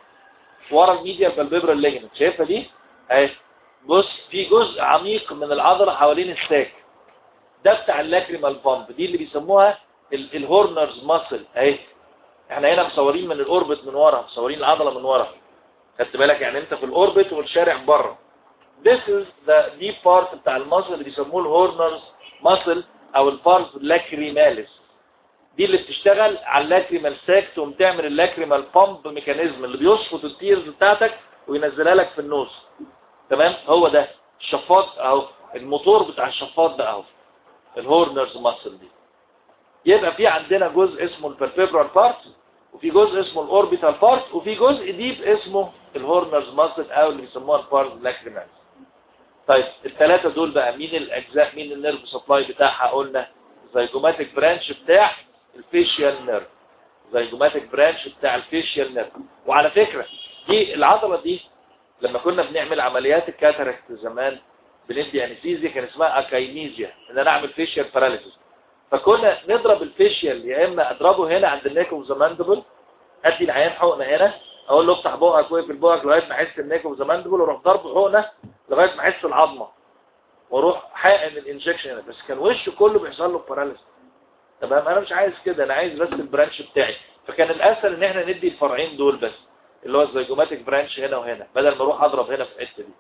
[SPEAKER 1] ورا الميديا فالفيبرال ليجامنت شايفها دي اهي بص في جزء عميق من العضله حوالين الساك ده بتاع اللاكريمال بامب دي اللي بيسموها ال- الهورنرز ماسل اهي احنا هنا مصورين من الاوربت من ورا مصورين العضله من ورا خدت بالك يعني انت في الاوربت والشارع بره this is the deep part بتاع المصل اللي بيسموه الهورنرز ماسل او البارز لاكريماليس دي اللي بتشتغل على اللاكريمال ساك تقوم تعمل اللاكريمال بامب ميكانيزم اللي بيشفط التيرز بتاعتك وينزلها لك في النوز تمام هو ده الشفاط اهو الموتور بتاع الشفاط ده اهو الهورنرز ماسل دي يبقى في عندنا جزء اسمه البرفيبرال بارت وفي جزء اسمه الاوربيتال بارت وفي جزء ديب اسمه الهورنرز ماسل او اللي بيسموها البارز لاكريمال طيب الثلاثه دول بقى مين الاجزاء مين النيرف سبلاي بتاعها قلنا زيجوماتيك برانش بتاع الفيشيال نيرف زيجوماتيك برانش بتاع الفيشيال نيرف وعلى فكرة دي العضلة دي لما كنا بنعمل عمليات الكاتاراكت زمان بندي انستيزيا كان اسمها اكاينيزيا ان انا اعمل فيشيال باراليسيس فكنا نضرب الفيشيال يا اما اضربه هنا عند النيك اوف ذا ماندبل ادي العيان حقنه هنا اقول له افتح بقك واقفل بقك لغايه ما احس النيك اوف ذا ماندبل واروح ضربه حقنه لغايه ما احس العظمه واروح حاقن الانجكشن هنا بس كان وشه كله بيحصل له باراليسيس تمام انا مش عايز كده انا عايز بس البرانش بتاعي فكان الاسهل ان احنا ندي الفرعين دول بس اللي هو الزيجوماتيك برانش هنا وهنا بدل ما اروح اضرب هنا في الحته دي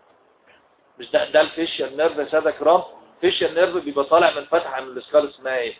[SPEAKER 1] مش ده ده الفيشيال نيرف يا ساده كرام فيشيال نيرف بيبقى طالع من فتحه من السكال اسمها ايه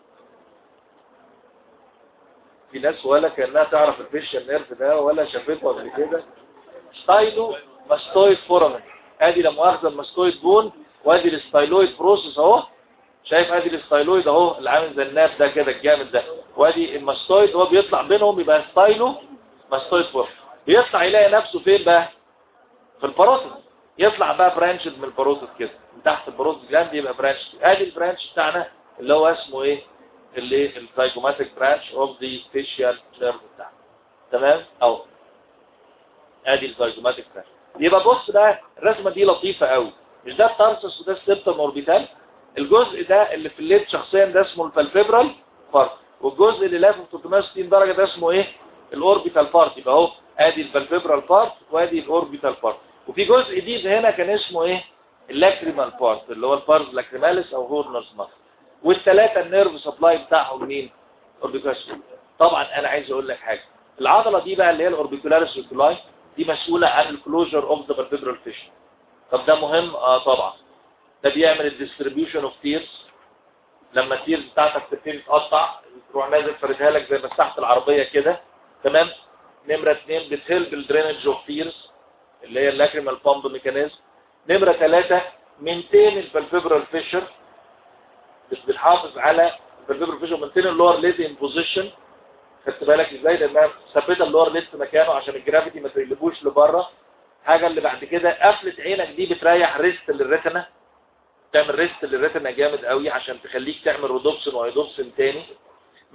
[SPEAKER 1] في ناس ولا كانها تعرف الفيشيال نيرف ده ولا شافته قبل كده ستايلو ماستويد فورامين ادي لا مؤاخذه الماستويد بون وادي الستايلويد بروسيس اهو شايف ادي الستايلويد اهو اللي عامل زي الناب ده كده الجامد ده وادي الماستويد هو بيطلع بينهم يبقى ستايلو ماستويد فورامين بيطلع يلاقي نفسه فين بقى في الباروتيد يطلع بقى برانشد من الباروتيد كده من تحت الباروتيد جلاند يبقى برانش ادي البرانش بتاعنا اللي هو اسمه ايه اللي الزيجوماتيك برانش اوف ذا فيشيال نيرف بتاعنا تمام اهو ادي الزيجوماتيك برانش يبقى بص بقى الرسمه دي لطيفه قوي مش ده التارسس وده السبتم اوربيتال الجزء ده اللي في الليد شخصيا ده اسمه الفالفيبرال بارت والجزء اللي لافف 360 درجه ده اسمه ايه الاوربيتال بارت يبقى اهو ادي الفالفيبرال بارت وادي الاوربيتال بارت وفي جزء جديد هنا كان اسمه ايه اللاكريمال بارت اللي هو البارز لاكريماليس او هورنرز ماسل والثلاثه النيرف سبلاي بتاعهم مين اوربيكولاس طبعا انا عايز اقول لك حاجه العضله دي بقى اللي هي الاوربيكولاريس اوكولاي دي مسؤوله عن الكلوجر اوف ذا فالفيبرال فيشن طب ده مهم اه طبعا ده بيعمل الديستريبيوشن اوف تيرز لما التيرز بتاعتك تبتدي تقطع تروح نازل فردها لك زي مساحه العربيه كده تمام نمره اثنين بتهلب الدرينج اوف تيرز اللي هي اللاكريمال بامب ميكانيزم نمره ثلاثه مينتين الفالفيبرال فيشر بتحافظ على الفالفيبرال فيشر مينتين اللور ليد ان بوزيشن خدت بالك ازاي لانها ثبت اللور ليد في مكانه عشان الجرافيتي ما تقلبوش لبره حاجه اللي بعد كده قفله عينك دي بتريح ريست للريتنا تعمل ريست للريتنا جامد قوي عشان تخليك تعمل رودوبسن وايدوبسن تاني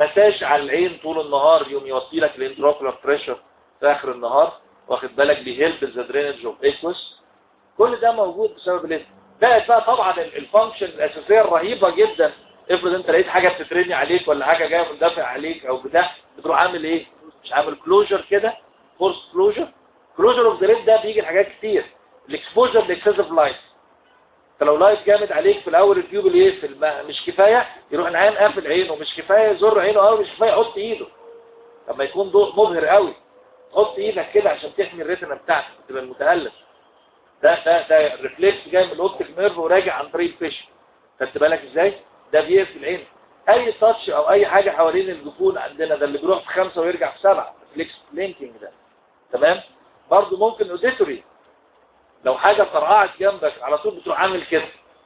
[SPEAKER 1] مساج على العين طول النهار يوم يوطي لك الانتراكولار بريشر في اخر النهار واخد بالك بيهلب ذا درينج اوف ايكوس كل ده موجود بسبب الايه بقت بقى طبعا ال- الفانكشن الاساسيه الرهيبه جدا افرض انت لقيت حاجه بتترمي عليك ولا حاجه جايه مندفع عليك او بتاع بتروح عامل ايه مش عامل كلوجر كده فورس كلوجر كلوجر اوف ذا ريد ده بيجي لحاجات كتير الاكسبوجر لاكسسيف لايت انت لو لايت جامد عليك في الاول التيوب يقفل ما- مش كفايه يروح العين قافل عينه مش كفايه يزر عينه قوي مش كفايه يحط ايده لما يكون ضوء مبهر قوي حط ايدك كده عشان تحمي الريتنا بتاعتك تبقى المتألم ده ده ده ريفلكس جاي من الاوبتيك نيرف وراجع عن طريق الفيش خدت بالك ازاي ده بيقفل العين اي تاتش او اي حاجه حوالين الجفون عندنا ده اللي بيروح في خمسة ويرجع في سبعة ريفلكس لينكينج ده تمام برضو ممكن اوديتوري لو حاجه طرقعت جنبك على طول بتروح عامل كده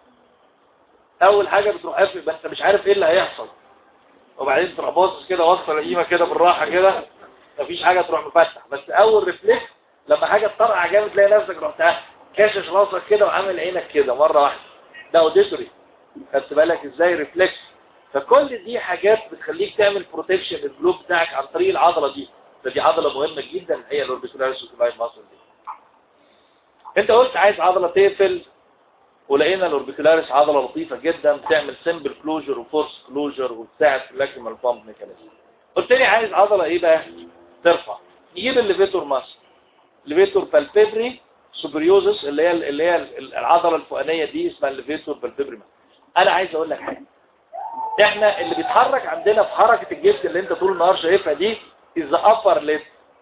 [SPEAKER 1] اول حاجه بتروح قافل يبقى انت مش عارف ايه اللي هيحصل وبعدين تروح باصص كده وصل القيمه كده بالراحه كده مفيش حاجه تروح مفتح بس اول ريفلكس لما حاجه تطرقع جامد تلاقي نفسك رحت كاشش راسك كده وعامل عينك كده مره واحده ده اوديتوري خدت بالك ازاي ريفلكس فكل دي حاجات بتخليك تعمل بروتكشن للجلوب بتاعك عن طريق العضله دي فدي عضله مهمه جدا هي الاوربيكولاريس اوكولاين ماسل دي انت قلت عايز عضله تقفل ولقينا الاوربيكولاريس عضله لطيفه جدا بتعمل سمبل كلوجر وفورس كلوجر وبتساعد في اللاكريمال بامب ميكانيزم قلت لي عايز عضله ايه بقى ترفع نجيب الليفيتور ماسل ليفيتور بالبيبري سوبريوزس اللي هي اللي هي العضله الفوقانيه دي اسمها الليفيتور بالبيبري انا عايز اقول لك حاجه احنا اللي بيتحرك عندنا في حركه الجسم اللي انت طول النهار شايفها دي از ابر ليد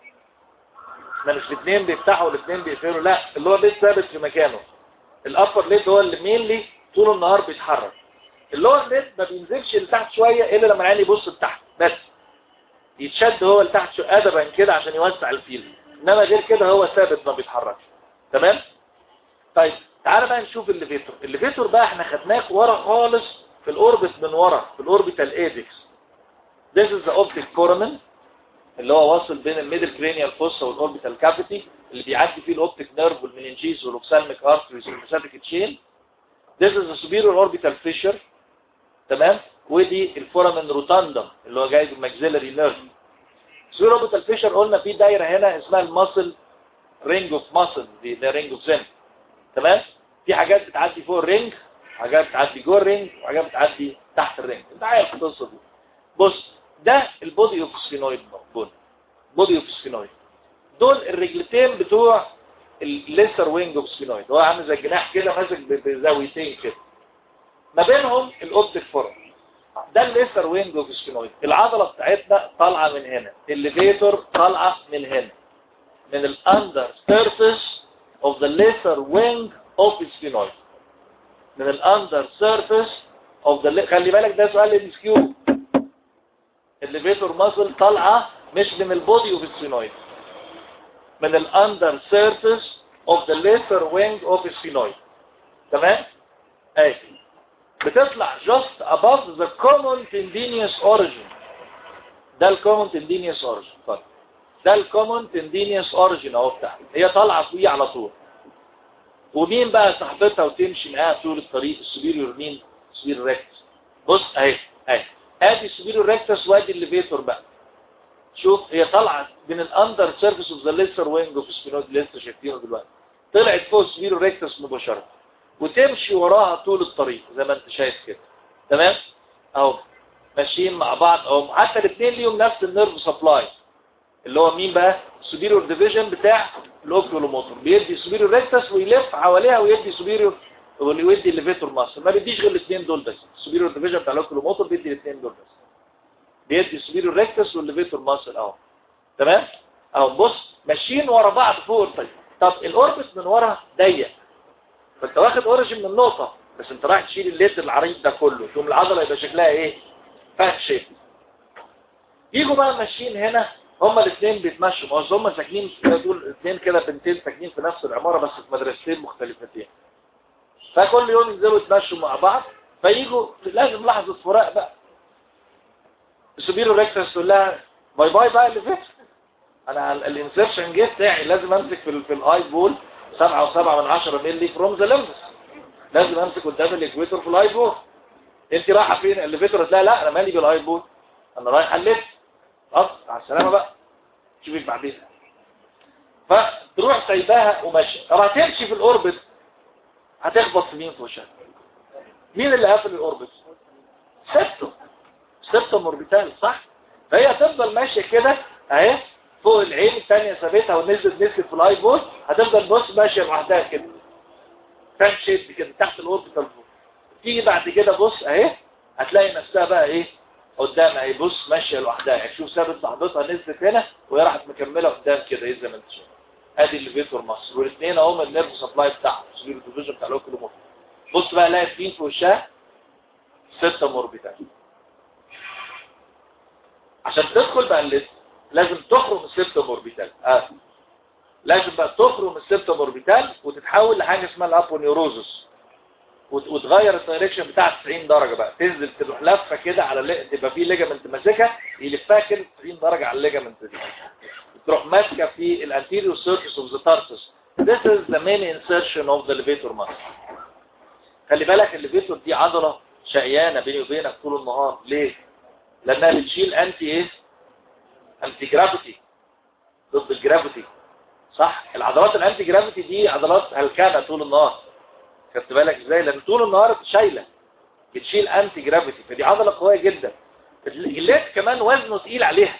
[SPEAKER 1] ما مش الاثنين بيفتحوا والاثنين بيقفلوا لا اللي هو ليد ثابت في مكانه الابر ليد هو اللي مينلي طول النهار بيتحرك اللور ليد ما بينزلش لتحت شويه الا لما العين يبص لتحت بس يتشد هو لتحت شو ادبا كده عشان يوسع الفيلد انما غير كده هو ثابت ما بيتحركش تمام طيب تعالى بقى نشوف الليفيتور الليفيتور بقى احنا خدناه ورا خالص في الاوربت من ورا في الاوربيتال ايدكس This is the optic foramen اللي هو واصل بين الميدل كرينيال فوسا والاوربيتال كافيتي اللي بيعدي فيه الاوبتيك نيرف والمننجيز والاوكسالميك ارتريز والمسافيك تشين This is the superior orbital fissure تمام ودي الفورامين روتاندم اللي هو جاي من الماكسيلاري نيرف superior orbital fissure قلنا في دايره هنا اسمها الماسل رينج اوف ماسل دي ده رينج اوف زن تمام في حاجات بتعدي فوق الرينج حاجات بتعدي جوه الرينج وحاجات بتعدي تحت الرينج انت عارف القصه دي بص ده البودي اوف سفينويد بون بودي اوف سفينويد دول الرجلتين بتوع الليسر وينج اوف سفينويد هو عامل زي الجناح كده ماسك بزاويتين كده ما بينهم الاوبتيك فورم ده الليسر وينج اوف سفينويد العضله بتاعتنا طالعه من هنا الليفيتور طالعه من هنا من الاندر سيرفيس اوف ذا ليسر وينج اوف سفينويد من الاندر سيرفيس اوف ذا خلي بالك ده سؤال ام كيو الليفيتور ماسل طالعه مش من البودي اوف السفينويد من الاندر سيرفيس اوف ذا ليسر وينج اوف السفينويد تمام اهي بتطلع just above the common tendinous origin ده الكومن tendinous origin طيب ده الكومن tendinous origin اهو بتاعها هي طالعه فوقيه على طول ومين بقى صاحبتها وتمشي معاها طول الطريق السوبيريور مين السوبيريور ريكتس بص اهي اهي ادي السوبيريور ريكتس وادي الليفيتور بقى شوف هي طالعه من الاندر سيرفيس اوف ذا ليسر وينج اوف سبينود اللي لسه شايفينه دلوقتي طلعت فوق السوبيريور ريكتس مباشره وتمشي وراها طول الطريق زي ما انت شايف كده تمام اهو ماشيين مع بعض اهو حتى الاثنين ليهم نفس النيرف سبلاي اللي هو مين بقى السوبيريور ديفيجن بتاع الاوكيولوموتور بيدي سوبيريور ريكتس ويلف حواليها ويدي سوبيريور ويدي الليفيتور ماسل ما بيديش غير الاثنين دول بس السوبيريور ديفيجن بتاع الاوكيولوموتور بيدي الاثنين دول بس بيدي السوبيريور ريكتس والليفيتور ماسل اهو تمام اهو بص ماشيين ورا بعض فوق الطريق طب الاوربت من ورا ضيق فانت واخد اوريجن من نقطه بس انت رايح تشيل الليد العريض ده كله تقوم العضله يبقى شكلها ايه فات شيب يجوا بقى ماشيين هنا هما الاثنين بيتمشوا ما هو هما ساكنين دول اثنين كده بنتين ساكنين في نفس العماره بس في مدرستين مختلفتين فكل يوم ينزلوا يتمشوا مع بعض فيجوا لازم لحظه فراق بقى السوبيرو ريكتس تقول لها باي باي بقى اللي فات انا الانسرشن جيت بتاعي لازم امسك في, ال في الاي بول 7 و7 من 10 مللي فروم ذا ليمبس لازم امسك قدام الاكويتور في الاي بول انت رايحه فين الليفيتور لا لا انا مالي بالاي بول انا رايح على خلاص على السلامه بقى شوفك بعدين فتروح سايباها وماشيه طب هتمشي في الاوربت هتخبط في مين في وشها مين اللي قافل الاوربت سبتو سبتو موربيتال صح فهي هتفضل ماشيه كده اهي فوق العين الثانيه ثابتها ونزلت نزلت في الاي بوس هتفضل بص ماشيه لوحدها كده فان شيب كده تحت الاوربيتال فوق تيجي بعد كده بص اهي هتلاقي نفسها بقى ايه قدام اهي بص ماشيه لوحدها يعني شوف سابت لحظتها نزلت هنا وهي راحت مكمله قدام كده ايه زي ما انت شايف ادي الليفيتور مصر والاثنين اهو من النيرف سبلاي بتاعهم سبيرو ديفيجن بتاع الاوكل بص بقى الاقي اثنين في وشها ستة موربيتال عشان تدخل بقى الليست لازم تخرم السبتة موربيتال اه لازم بقى تخرم السبتة موربيتال وتتحول لحاجة اسمها الابونيوروزس وت- وتغير الدايركشن بتاع 90 درجة بقى تنزل تروح لفة كده على اللي... تبقى في ليجامنت ماسكها يلفها كده 90 درجة على الليجامنت دي تروح ماسكة في الانتيريور سيرفيس اوف ذا تارسس This is the main insertion of the levator muscle خلي بالك الليفيتور دي عضلة شقيانة بيني وبينك طول النهار ليه؟ لأنها بتشيل أنتي إيه؟ أنتي جرافيتي ضد الجرافيتي صح؟ العضلات الأنتي جرافيتي دي عضلات هلكانة طول النهار خدت بالك إزاي؟ لأن طول النهار شايلة بتشيل أنتي جرافيتي فدي عضلة قوية جدا الجلاد كمان وزنه تقيل عليها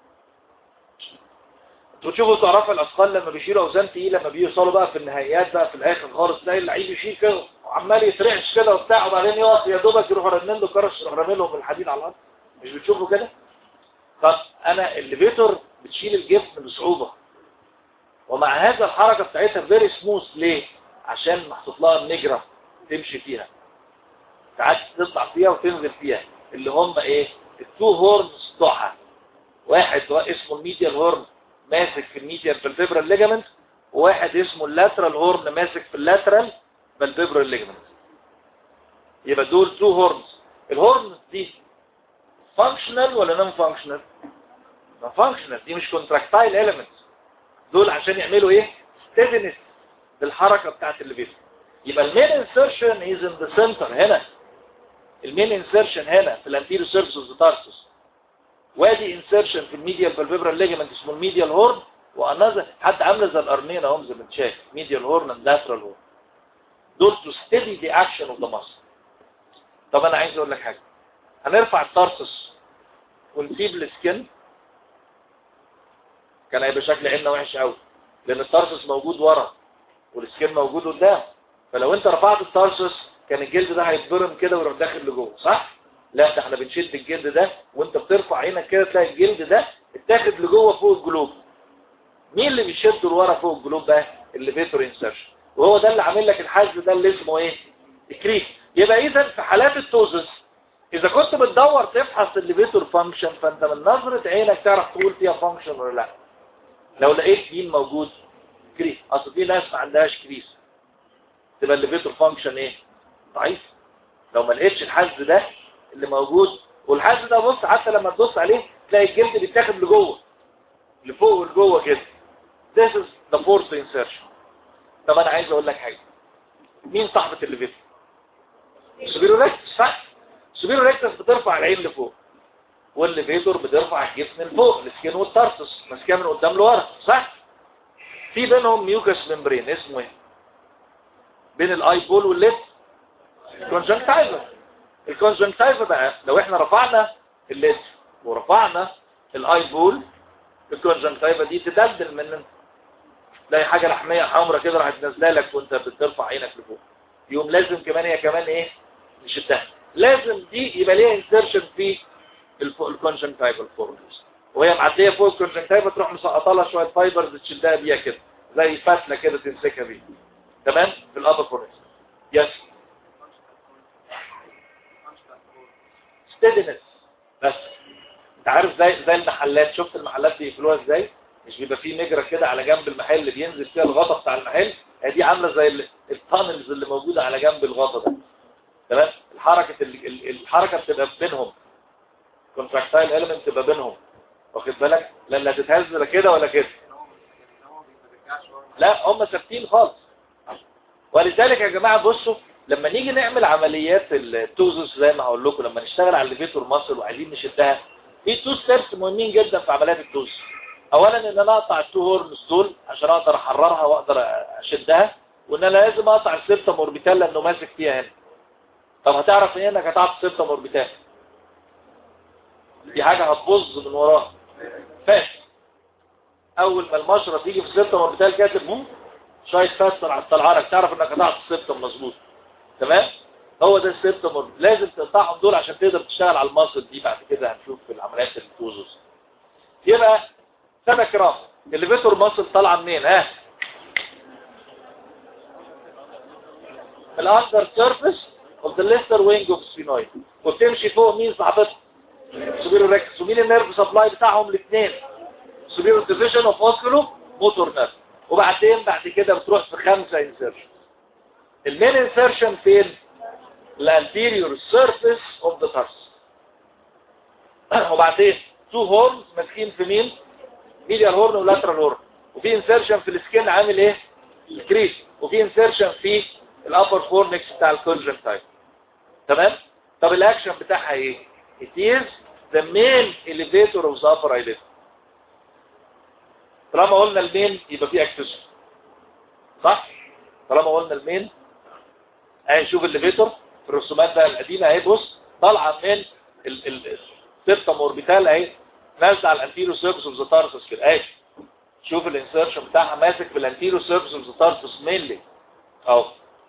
[SPEAKER 1] انتوا تشوفوا تعرفوا الأثقال لما بيشيلوا أوزان تقيلة لما بيوصلوا بقى في النهايات بقى في الآخر خالص تلاقي اللعيب يشيل كده وعمال يترعش كده وبتاع وبعدين يقف يا دوبك يروحوا رنين له كرش يروح رامي لهم الحديد على الأرض مش بتشوفوا كده؟ طب أنا الليفيتور بتشيل الجسم بصعوبة ومع هذا الحركة بتاعتها فيري سموث ليه؟ عشان محطوط لها النجرة تمشي فيها ساعات تطلع فيها وتنزل فيها اللي هم ايه؟ التو هورنز بتوعها واحد اسمه الميديال هورن ماسك في الميديال بالفيبرال ليجامنت وواحد اسمه اللاترال هورن ماسك في اللاترال بالفيبرال ليجامنت يبقى دول تو هورنز الهورنز دي فانكشنال ولا نون فانكشنال نون فانكشنال دي مش كونتراكتايل اليمنت دول عشان يعملوا ايه ستيدنس بالحركه بتاعت اللي بيفهم يبقى المين انسرشن از ان ذا سنتر هنا المين انسرشن هنا في الانتيريور سيرفيس اوف ذا تارسس وادي انسرشن في الميديال بالفيبرال ليجمنت اسمه الميديال هورن وانذر حد عامله زي القرنين اهم زي ما انت شايف ميديال هورن اند لاترال هورن دول تو ستدي ذا اكشن اوف ذا ماسل طب انا عايز اقول لك حاجه هنرفع التارسس ونسيب السكن كان هيبقى شكل عيننا وحش قوي لان التارسس موجود ورا والسكن موجود قدام فلو انت رفعت التارسس كان الجلد ده هيتبرم كده ويروح داخل لجوه صح لا ده احنا بنشد الجلد ده وانت بترفع عينك كده تلاقي الجلد ده اتاخد لجوه فوق الجلوب مين اللي بيشد لورا فوق الجلوب ده الليفيتور انسرشن وهو ده اللي عامل لك الحجز ده اللي اسمه ايه الكريك يبقى اذا في حالات التوزس اذا كنت بتدور تفحص الليفيتور فانكشن فانت من نظرة عينك تعرف تقول فيها فانكشن ولا لا لو لقيت مين موجود كريس اصل في ناس ما عندهاش كريس تبقى الليفيتور فانكشن ايه ضعيف لو ما لقيتش الحز ده اللي موجود والحز ده بص حتى لما تبص عليه تلاقي الجلد بيتاخد لجوه لفوق ولجوه كده this is the fourth insertion طب انا عايز اقول لك حاجه مين صاحبه الليفيتور سبيرو ريكتس صح سبيرو ريكتس بترفع العين لفوق والليفيتور بترفع الجسم لفوق السكين والترسس ماسكاه من قدام لورا صح في بينهم ميوكس ممبرين اسمه ايه بين الاي بول والليد الكونجنكتيفا الكونجنكتيفا بقى لو احنا رفعنا الليد ورفعنا الاي بول الكونجنكتيفا دي تدلدل من تلاقي حاجه لحميه حمراء كده راحت نازله لك وانت بترفع عينك لفوق يوم لازم كمان هي كمان ايه نشدها لازم دي يبقى ليها انسرشن في الكونجنكتيفال فورمز وهي معديه فوق الكونجنكتيفا تروح مسقطه لها شويه فايبرز تشدها بيها كده زي فتله كده تمسكها بيها تمام في الابر فورمز يس ستيدنس بس انت عارف زي زي المحلات شفت المحلات بيقفلوها ازاي مش بيبقى فيه مجرى كده على جنب المحل اللي بينزل فيها الغطا بتاع المحل هي دي عامله زي ال- التانلز اللي موجوده على جنب الغطا ده تمام الحركه ال- ال- الحركه بتبقى بينهم كونتراكتايل اليمنت تبقى بينهم واخد بالك لا لا تتهز لا كده ولا كده لا هم ثابتين خالص ولذلك يا جماعه بصوا لما نيجي نعمل عمليات التوزس زي ما هقول لكم لما نشتغل على الليفيتور ماسل وعايزين نشدها في تو ستيبس مهمين جدا في عمليات التوز اولا ان انا اقطع التو هورنز دول عشان اقدر احررها واقدر اشدها وان انا لازم اقطع السيبتم اوربيتال لانه ماسك فيها هنا طب هتعرف منين انك قطعت السيبتم اوربيتال دي حاجه هتبظ من وراها فاس اول ما المشرط يجي في السيبتم اوربيتال كاتب مو شويه فاس على الطلعارك تعرف انك قطعت السيبتم مظبوط تمام هو ده السيبتم اوربيتال لازم تقطعهم دول عشان تقدر تشتغل على المصل دي بعد كده هنشوف في العمليات التوزوس يبقى سنة كرام الليفيتور ماسل طالعه منين ها الاندر سيرفيس اوف ذا ليستر وينج اوف سفينويد وبتمشي فوق مين صاحبتها سوبيرو ريكس ومين النيرف سبلاي بتاعهم الاثنين سوبيرو ديفيجن اوف اوسكولو موتور نيرف وبعدين بعد كده بتروح في خمسة انسيرشن المين انسيرشن فين الانتيريور سيرفيس اوف ذا تارس وبعدين تو هورنز ماسكين في مين ميديال هورن ولاترال هورن وفي انسيرشن في السكين عامل ايه كريس وفي انسيرشن في الابر فورنكس بتاع الكونجنكتايف تمام طب الاكشن بتاعها ايه it is the main elevator of the upper eyelid طالما قلنا المين يبقى في اكسسوار صح طالما قلنا المين اهي شوف الليفيتور في الرسومات بقى القديمه اهي بص طالعه من السيبتم اوربيتال اهي نازله على الانتيرو سيرفس اوف ذا تارسس كده اهي شوف الانسيرشن بتاعها ماسك في الانتيرو سيرفس اوف ذا تارسس مينلي اهو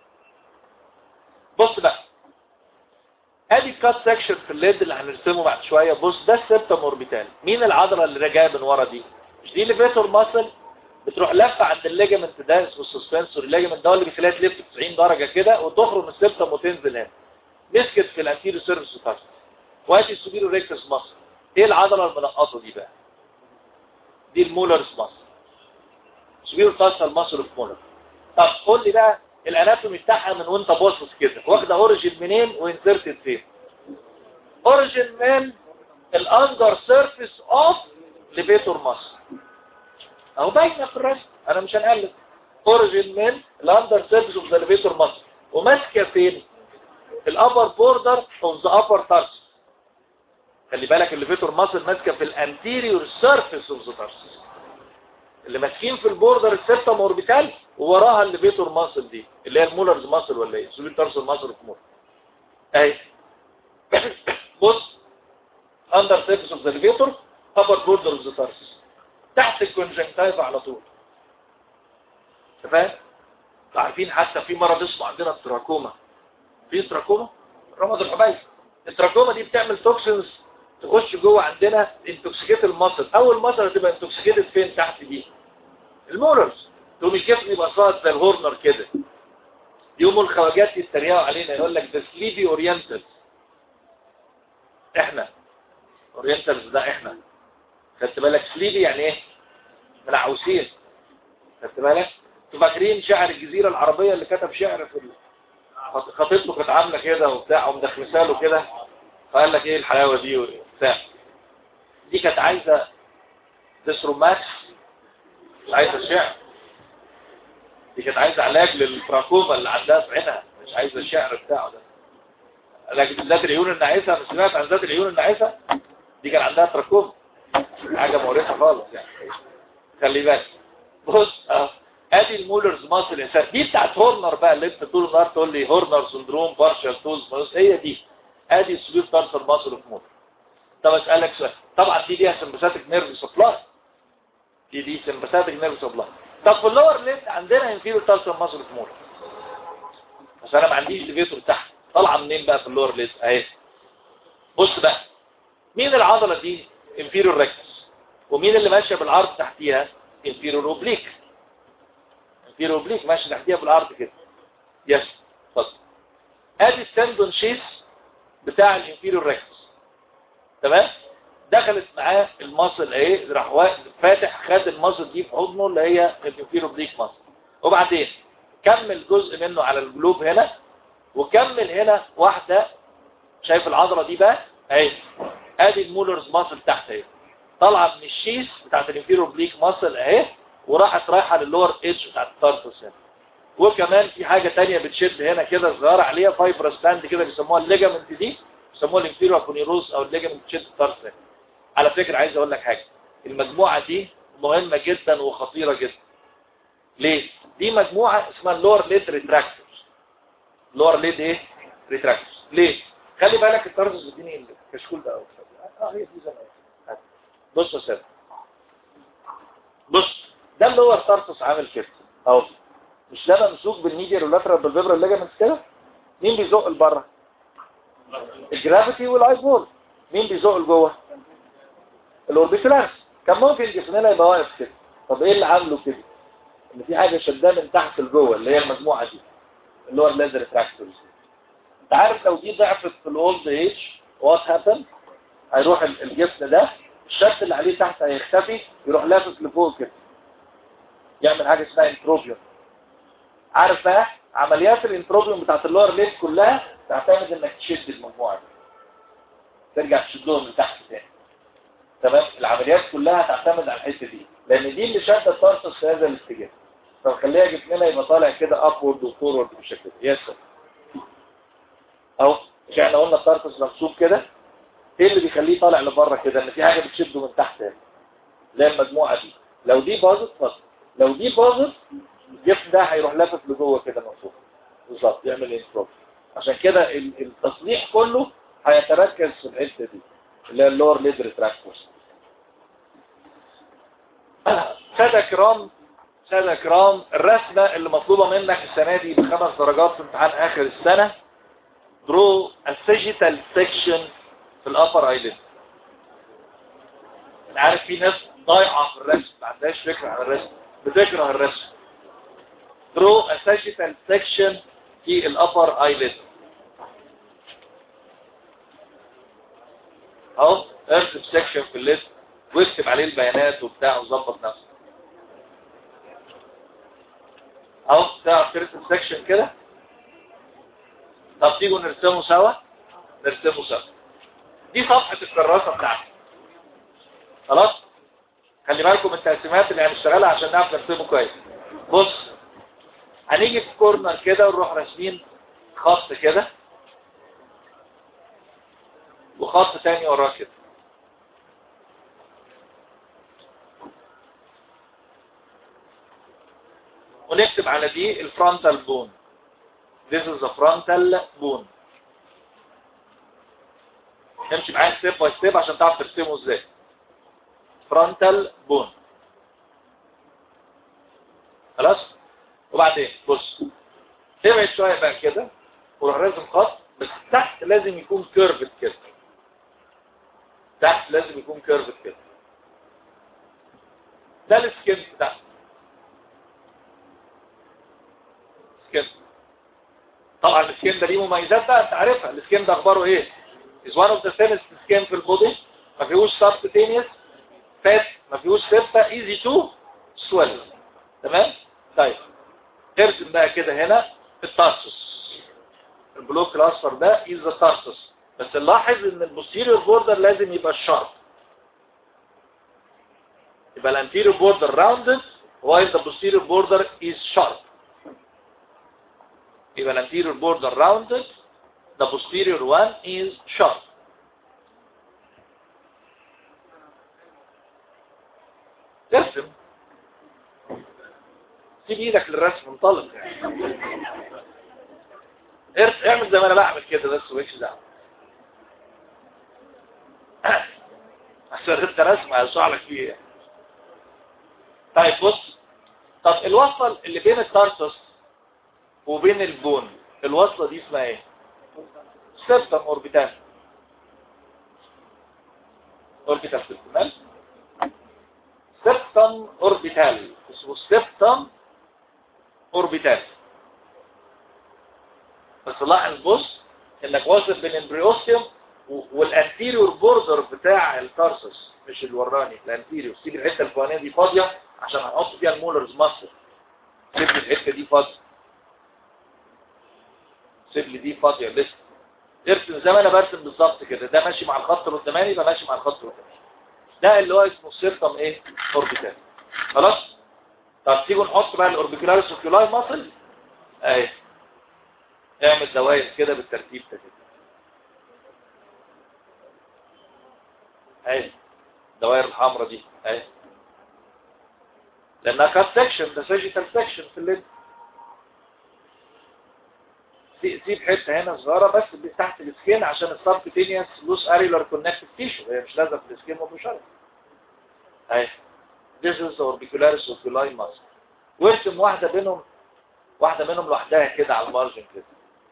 [SPEAKER 1] بص بقى ادي كات سكشن في الليد اللي هنرسمه بعد شويه بص ده السيبتم اوربيتال مين العضله اللي جايه من ورا دي مش دي ليفيتور ماسل بتروح لفه عند الليجمنت ده اسمه السسبنسور الليجمنت ده هو اللي بيخليها تلف 90 درجه كده وتخرج من السيبتم وتنزل هنا مسكت في الانتيرو سيرفس بتاعتها وادي السوبيرو ريكتس ماسل ايه العضله المنقطه دي بقى دي المولرز ماسل سوبيرو تاسل ماسل اوف مولر طب قول لي بقى الاناتومي بتاعها من وانت باصص كده واخده اوريجين منين وانسرتد فين اوريجين من الاندر سيرفيس اوف ليفيتور ماسل اهو باينه في الرسم انا مش هنقلب اوريجين من الاندر سيرفيس اوف ذا ليفيتور ماسل وماسكه فين الابر بوردر اوف ذا ابر تارس خلي بالك الليفيتور ماسل ماسكه في الانتيريور سيرفيس اوف ذا تارس اللي ماسكين في البوردر السيبتم اوربيتال ووراها الليفيتور ماسل دي اللي هي المولرز ماسل ولا ايه سوبر تارسل ماسل في مول اهي بص اندر سيرفيس اوف ذا ليفيتور ابر بوردر اوف ذا تارس تحت الكونجنكتايف على طول انت فاهم عارفين حتى في مرض اسمه عندنا التراكوما في تراكوما رمض الحبايب التراكوما دي بتعمل توكسينز تخش جوه عندنا انتوكسيكيت المصل اول مصل هتبقى انتوكسيكيتد فين تحت دي المولرز تقوم الجسم يبقى صاعد زي الهورنر كده يوم الخواجات يتريقوا علينا يقول لك ده سليبي اورينتال احنا اورينتالز ده احنا خدت بالك سليبي يعني ايه ملعوسين خدت بالك انتوا فاكرين شاعر الجزيره العربيه اللي كتب شعر في خطيبته كانت عامله كده وبتاع ومدخلسه له كده فقال لك ايه الحلاوه دي وبتاع دي كانت عايزه ديسروماكس مش عايزه شعر دي كانت عايزه علاج للتراكوما اللي عندها في عينها مش عايزه الشعر بتاعه ده لكن ذات العيون الناعسه مش سمعت عن ذات العيون الناعسه دي كان عندها تراكوما حاجه مقرفه خالص يعني خلي بالك بص اه ادي المولرز ماسل الانسان دي بتاعت هورنر بقى اللي انت طول النهار تقول لي هورنر سندروم بارشال توز هي دي ادي السبير تارسل ماسل اوف مولر طب اسالك سؤال طبعا دي ليها سمباثيك نيرف سبلاي دي دي سمباثيك نيرف سبلاي طب في اللور ليت عندنا انفيريور تارسل ماسل اوف مولر بس انا ما عنديش ليفيتور تحت طالعه منين بقى في اللور ليت اهي بص بقى مين العضله دي انفيريور ريكتس ومين اللي ماشيه بالعرض تحتيها انفيريور اوبليك انفيريور اوبليك ماشي تحتيها بالعرض كده يس اتفضل ادي التندون شيس بتاع الانفيريور ريكتس تمام دخلت معاه المصل اهي راح فاتح خد المصل دي في حضنه اللي هي الانفيريور اوبليك مصل وبعدين كمل جزء منه على الجلوب هنا وكمل هنا واحده شايف العضله دي بقى اهي ادي المولرز ماسل تحت اهي طالعه من الشيس بتاعت الانفيريور اوبليك ماسل اهي وراحت رايحه للور ايدج بتاعت التارتوس هنا وكمان في حاجة تانية بتشد هنا كده صغيرة عليها فايبرس باند كده بيسموها الليجامنت دي بيسموها الانفيريور كونيروس او الليجامنت تشد الطرف على فكرة عايز اقول لك حاجة المجموعة دي مهمة جدا وخطيرة جدا ليه دي مجموعة اسمها اللور ليد ريتراكتورز لور ليد ايه ريتراكتورز ليه خلي بالك الترز بتديني الكشكول ده أو اه هي دي زمان بص يا سيدي بص ده اللي هو الترسس عامل كده اهو مش ده ممسوك بالميديا واللاترال بالفيبرال الليجامنت كده مين بيزق لبره الجرافيتي والاي بول مين بيزق لجوه الاوربيكولارس كان ممكن جسمنا يبقى واقف كده طب ايه اللي عامله كده ان في حاجه شداه من تحت لجوه اللي هي المجموعه دي اللي هو الليزر تراكتورز انت عارف لو دي ضعفت في الاولد ايج وات هابن هيروح ال- الجسم ده الشد اللي عليه تحت هيختفي يروح لافف لفوق كده يعمل حاجه اسمها انتروبيوم عارف بقى عمليات الانتروبيوم بتاعت اللور ليد كلها تعتمد انك تشد المجموعه دي ترجع تشدهم لتحت تاني تمام العمليات كلها تعتمد على الحته دي لان دي اللي شاده الترسس في هذا الاتجاه فخليها جسمنا يبقى طالع كده ابورد وفورورد بالشكل ده يس اهو مش احنا قلنا الترسس ممسوك كده ايه اللي بيخليه طالع لبره كده ان في حاجه بتشده من تحت هنا زي المجموعه دي لو دي باظت باظت لو دي باظت الجسم ده هيروح لافف لجوه كده مقصود بالظبط يعمل انتروب عشان كده ال- التصليح كله هيتركز في الحته دي اللي هي اللور ليد ريتراكتورز سادة كرام سادة كرام الرسمة اللي مطلوبة منك السنة دي بخمس درجات في امتحان آخر السنة درو السيجيتال سيكشن في الأبر ايلين أنا عارف في ناس ضايعة في الرسم ما عندهاش فكرة عن الرسم بتكره الرسم درو السيجيتال سيكشن في الأبر ايلين اهو ارسم سيكشن في الليست واكتب عليه البيانات وبتاع وظبط نفسك اهو تعرف ترسم سيكشن كده طب تيجوا نرسمه سوا نرسمه سوا دي صفحة الكراسة بتاعتي خلاص خلي بالكم من التقسيمات اللي هنشتغلها عشان نعرف نرسمه كويس بص هنيجي في كورنر كده ونروح راسمين خط كده وخط تاني وراه كده ونكتب على دي الفرونتال بون This is the frontal bone امشي معايا ستيب باي ستيب عشان تعرف ترسمه ازاي frontal bone خلاص وبعدين بص تبعد شويه بقى كده وروح راسم خط بس تحت لازم يكون كيرفت كده تحت لازم يكون كيرفت كده ده السكين تحت سكين طبعا السكين ده ليه مميزات بقى انت عارفها السكين ده اخباره ايه is one of the thinnest skin في البودي ما فيهوش subcutaneous fat ما فيهوش سبتة easy to swallow تمام طيب ارسم بقى كده هنا التارسس البلوك الاصفر ده is the tarsus بس نلاحظ ان البوستيريور بوردر لازم يبقى الشارب يبقى الانتيريور بوردر rounded while the posterior border is sharp يبقى الانتيريور border rounded the posterior one is sharp ارسم سيب ايدك للرسم انطلق يعني ارسم اعمل زي ما انا بعمل كده بس ويكش دعوه عشان انت رسم هيشرح لك فيه ايه طيب بص طب الوصل اللي بين التارسس وبين البون الوصلة دي اسمها ايه سيبتم اوربيتال اوربيتال سيبتم سيبتم اوربيتال اسمه سيبتم اوربيتال بس لاحظ بص انك واصل بين البريوستيوم والانتيريور بوردر بتاع التارسس مش الوراني الانتيريور سيب الحته الفوقانيه دي فاضيه عشان هنحط فيها المولرز مصر سيب لي الحته دي فاضيه سيب لي دي فاضيه لسه ارسم زي ما انا برسم بالظبط كده ده ماشي مع الخط القداماني يبقى ماشي مع الخط القداماني ده اللي هو اسمه سيرتم ايه اوربيتال خلاص طب تيجوا نحط بقى الاوربيكولاريس اوكيولاي ماسل اهي اعمل دوائر كده بالترتيب ده كده اهي الدوائر الحمراء دي اهي لانها كات سكشن ده سيجيتال سكشن في الليد تسيب حته هنا صغيره بس تحت السكين عشان السبكتينيوس لوس اريلر كونكتيف تيشو هي مش لازقه في السكين مباشره اهي This is the orbicularis oculi muscle وارسم واحده بينهم واحده منهم لوحدها كده على المارجن كده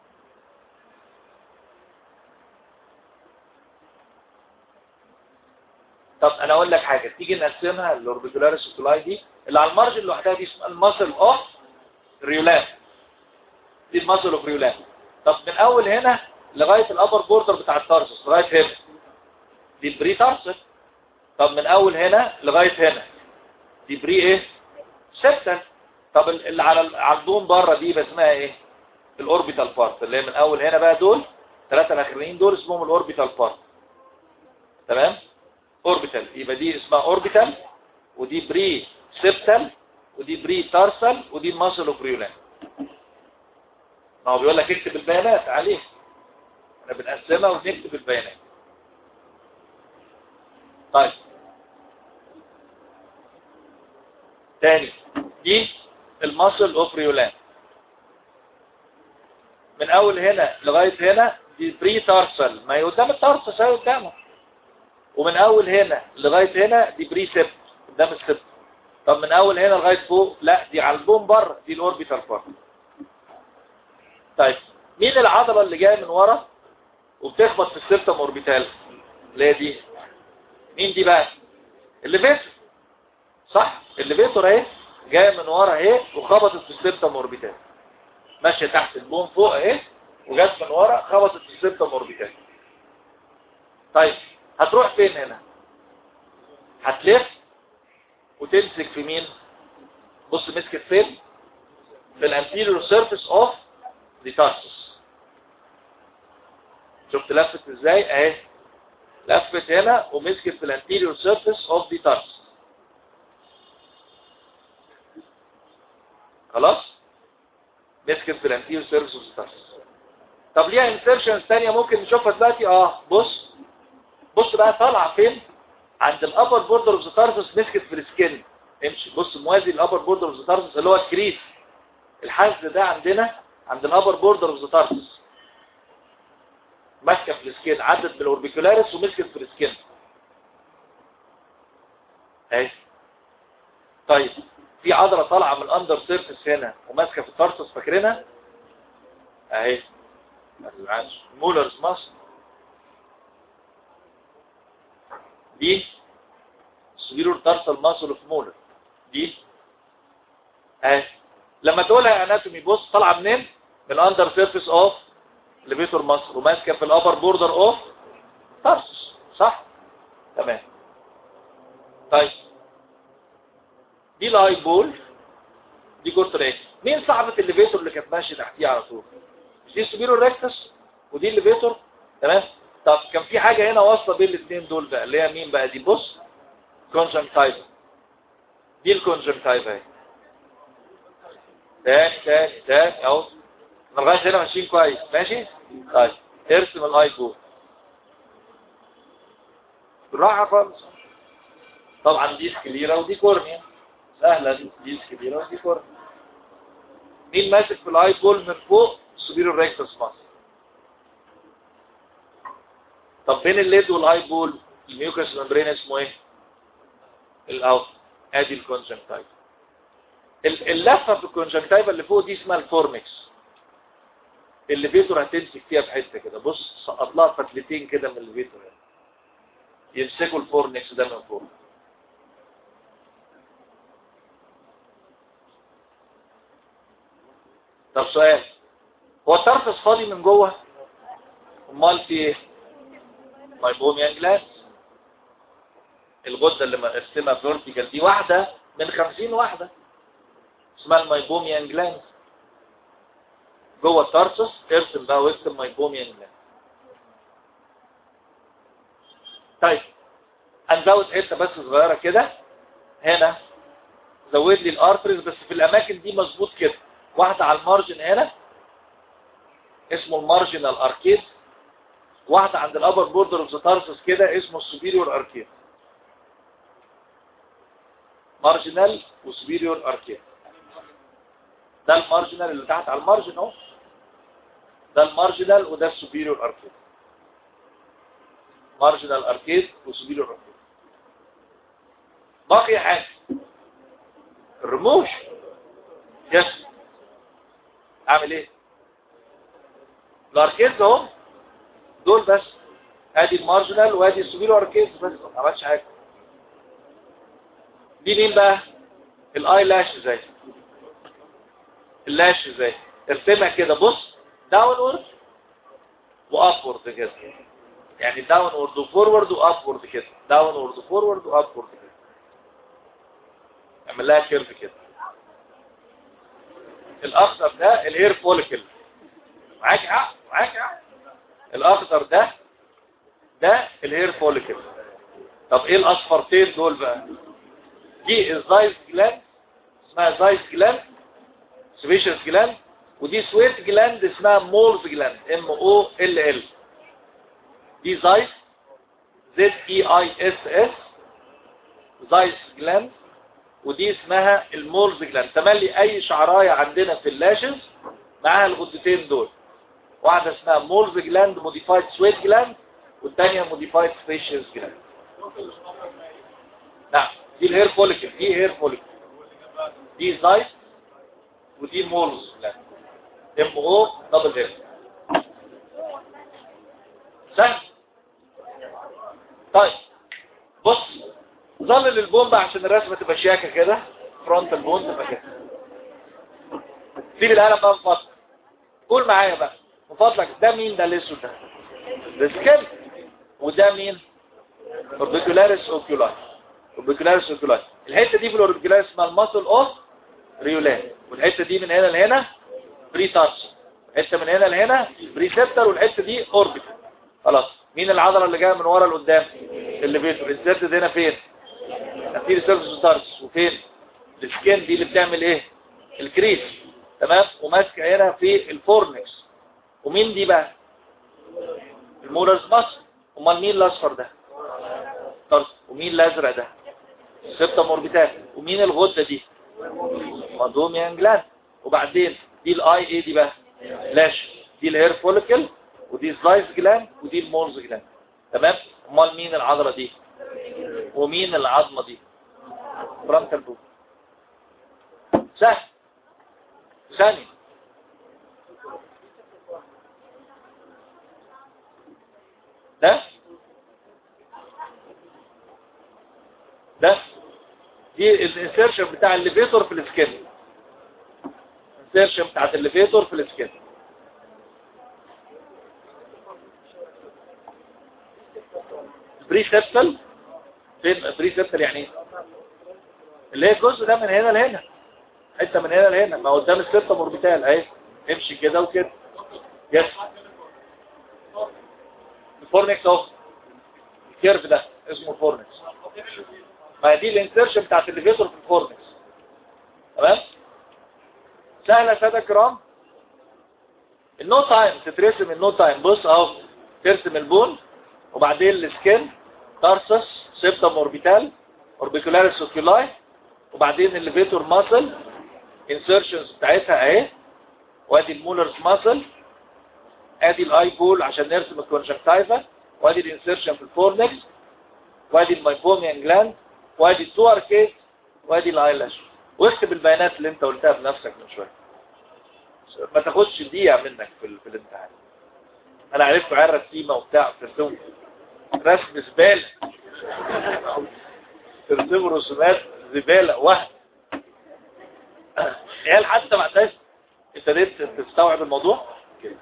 [SPEAKER 1] طب انا اقول لك حاجه تيجي نقسمها الاوربيكولاريس اوكولاي دي اللي على المارجن لوحدها دي اسمها الماسل اوف ريولان دي الماسل اوف ريولان طب من اول هنا لغايه الابر بوردر بتاع التارسس لغايه هنا دي البري تارسس طب من اول هنا لغايه هنا دي بري ايه سبتن طب اللي على على الدوم بره دي بقى اسمها ايه الاوربيتال بارت اللي هي من اول هنا بقى دول ثلاثه الاخرين دول اسمهم الاوربيتال بارت تمام اوربيتال يبقى دي اسمها اوربيتال ودي بري سبتال ودي بري تارسل ودي ماسل اوف ريولان ما هو بيقول لك اكتب البيانات عليه احنا بنقسمها ونكتب البيانات طيب تاني دي الماسل اوف ريولان من اول هنا لغايه هنا دي بري تارسل ما هي قدام التارسل اهي قدامه ومن اول هنا لغايه هنا دي بري سبت قدام السبت طب من اول هنا لغايه فوق لا دي على البوم بره دي الاوربيتال بارت طيب مين العضله اللي جايه من ورا وبتخبط في السبتم اوربيتال اللي هي دي مين دي بقى الليفيتور صح الليفيتور اهي جايه من ورا اهي وخبطت في السبتم اوربيتال ماشيه تحت البوم فوق اهي وجت من ورا خبطت في السبتم اوربيتال طيب هتروح فين هنا هتلف وتمسك في مين بص مسكت فين في الانتيريور سيرفيس اوف ذا تارسس شفت لفت ازاي اهي لفت هنا ومسكت في الانتيريور سيرفيس اوف ذا تارسس خلاص مسكت في الانتيريور سيرفيس اوف ذا تارسس طب ليها انسيرشنز ثانيه ممكن نشوفها دلوقتي اه بص بص بقى طالعه فين عند الابر بوردر اوف ذا تارسس مسكت في السكين امشي بص موازي الابر بوردر اوف ذا تارسس اللي هو الكريس الحز ده عندنا عند الابر بوردر اوف ذا تارسس ماسكه في السكين عدت بالاوربيكولاريس ومسكت في السكين اهي طيب في عضله طالعه من الاندر سيرفيس هنا وماسكه في التارسس فاكرينها اهي ما تزعلش مولرز ماسك دي سبيرور تارسال ماسل اوف مولر دي اهي لما تقولها اناتومي بص طالعه منين من الاندر سيرفيس اوف ليفيتور ماسل وماسكه في الابر بوردر اوف تارسس صح تمام طيب دي الاي بول دي جورت ريك مين صاحبه الليفيتور اللي كانت ماشيه تحتيه على طول مش دي سبيرور ريكتس ودي الليفيتور تمام طب كان في حاجة هنا واصلة بين الاثنين دول بقى اللي هي مين بقى دي بص كونجنكتيفا دي الكونجنكتيفا اهي تاني تاني تاني اهو لغايه هنا ماشيين كويس ماشي طيب ارسم الاي جو بالراحه خالص طبعا دي سكليرا ودي كورنيا سهله دي دي سكليرا ودي كورنيا مين ماسك في الاي بول من فوق سوبيرو ريكتس ماسك طب بين الليد والاي بول الميوكس ممبرين اسمه ايه الاوت ادي الكونجنكتيفا اللفه في الكونجنكتيفا اللي فوق دي اسمها الفورنكس اللي فيتور هتمسك فيها بحته كده بص سقط لها فتلتين كده من الفيتور يمسكوا الفورنكس ده من فوق طب سؤال هو الترفس فاضي من جوه امال في ايه مايبوميان جلاس الغدة اللي مقسمة فيرتيكال دي واحدة من خمسين واحدة اسمها المايبوميان جلاس جوه التارسس ارسم بقى واكتب مايبوميان جلاس طيب هنزود حته بس صغيره كده هنا زود لي الارتريز بس في الاماكن دي مظبوط كده واحده على المارجن هنا اسمه المارجنال اركيد واحده عند الابر بوردر اوف ذا تارسس كده اسمه السوبيريور اركيد مارجنال وسبيريور اركيد ده المارجنال اللي تحت على المارجن اهو ده المارجنال وده السوبيريور اركيد مارجنال اركيد وسوبيريور اركيد باقي حاجه الرموش يس اعمل ايه الاركيد اهو دول بس ادي المارجنال وادي السوبيريور اركيد بس ما عملتش حاجه دي مين بقى الاي لاش ازاي اللاش ازاي ارسمها كده بص داونورد وابورد كده يعني داونورد وفورورد وابورد كده داونورد وفورورد وابورد كده اعمل لها كيرف كده الاخضر ده الهير فوليكل معاك حق معاك حق الاخضر ده ده الهير فوليكل طب ايه الاصفرتين دول بقى دي الزايز جلاند اسمها زايز جلاند سبيشال جلاند ودي سويت جلاند اسمها مولز جلاند ام او ال ال دي زايز زد اي اي اس اس زايز جلاند ودي اسمها المولز جلاند تملي اي شعرايه عندنا في اللاشز معاها الغدتين دول واحده اسمها مولز جلاند موديفايد سويت جلاند والثانيه موديفايد سبيشال جلاند نعم دي الهير فوليكل دي هير فوليكل دي زايز ودي مولز جلاند ام او دبل ام سهل طيب بص ظلل البومب عشان الرسمه تبقى شياكه كده فرونت البون تبقى كده سيب القلم بقى من فضلك قول معايا بقى من فضلك ده مين ده الاسود ده ده سكيل وده مين اوربيكولاريس اوكيولاي اوربيكولاريس اوكيولاي الحته دي في الاوربيكولاريس اسمها الماسل اوف ريولان والحته دي من هنا لهنا بري تارس حته من هنا لهنا بري سيبتر والحته دي اوربيت خلاص مين العضله اللي جايه من ورا لقدام اللي بيتر الزرد هنا فين تأثير سيرفس تارس وفين السكين دي اللي بتعمل ايه الكريس تمام وماسكه هنا في الفورنكس ومين دي بقى المولرز مصر امال مين الاصفر ده طرس ومين الازرق ده سبتا موربيتات ومين الغده دي مادوميان جلاند وبعدين دي الاي ايه دي بقى لاش دي الهير فوليكل ودي سلايس جلاند ودي المولز جلاند تمام امال مين العضله دي ومين العظمه دي فرونتال بوب سهل ثاني ده ده دي الانسيرشن بتاع الليفيتور في السكن الانسيرشن بتاعت الليفيتور في السكن بريسبتال فين بريسبتال يعني ايه اللي هي الجزء ده من هنا لهنا حته من هنا لهنا ما قدام السته موربيتال اهي امشي كده وكده يس الفورنكس اهو الكيرف ده اسمه فورنكس ما دي الانسيرشن بتاعت الليفيتور في الفورنكس تمام سهله ساده كرام النو تايم تترسم النو تايم بص اهو ترسم البون وبعدين السكين تارسس سيبتم اوربيتال اوربيكولاريس اوكيولاي وبعدين الليفيتور ماسل انسيرشنز بتاعتها اهي وادي المولرز ماسل ادي الاي بول عشان نرسم الكونجكتيفا وادي الانسيرشن في الفورنكس وادي المايبوميان جلاند وادي التو اركيد وادي الايلاش واكتب البيانات اللي انت قلتها بنفسك من شويه ما تاخدش دقيقه منك في, ال... في الامتحان انا عرفت عيال رسيمه وبتاع ترسم رسم زباله ترسم رسومات زباله وهم عيال حتى ما عندهاش ابتديت تستوعب الموضوع كده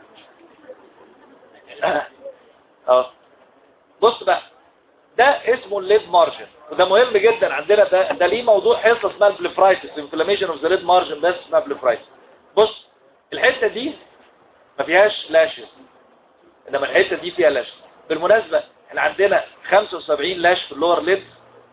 [SPEAKER 1] اه بص بقى ده اسمه الليد مارجن وده مهم جدا عندنا ده ده ليه موضوع حصه اسمها البليفرايتس انفلاميشن اوف ذا ليد مارجن بس اسمها بليفرايتس بص الحته دي ما فيهاش لاشز انما الحته دي فيها لاشز بالمناسبه احنا عندنا 75 لاش في اللور ليد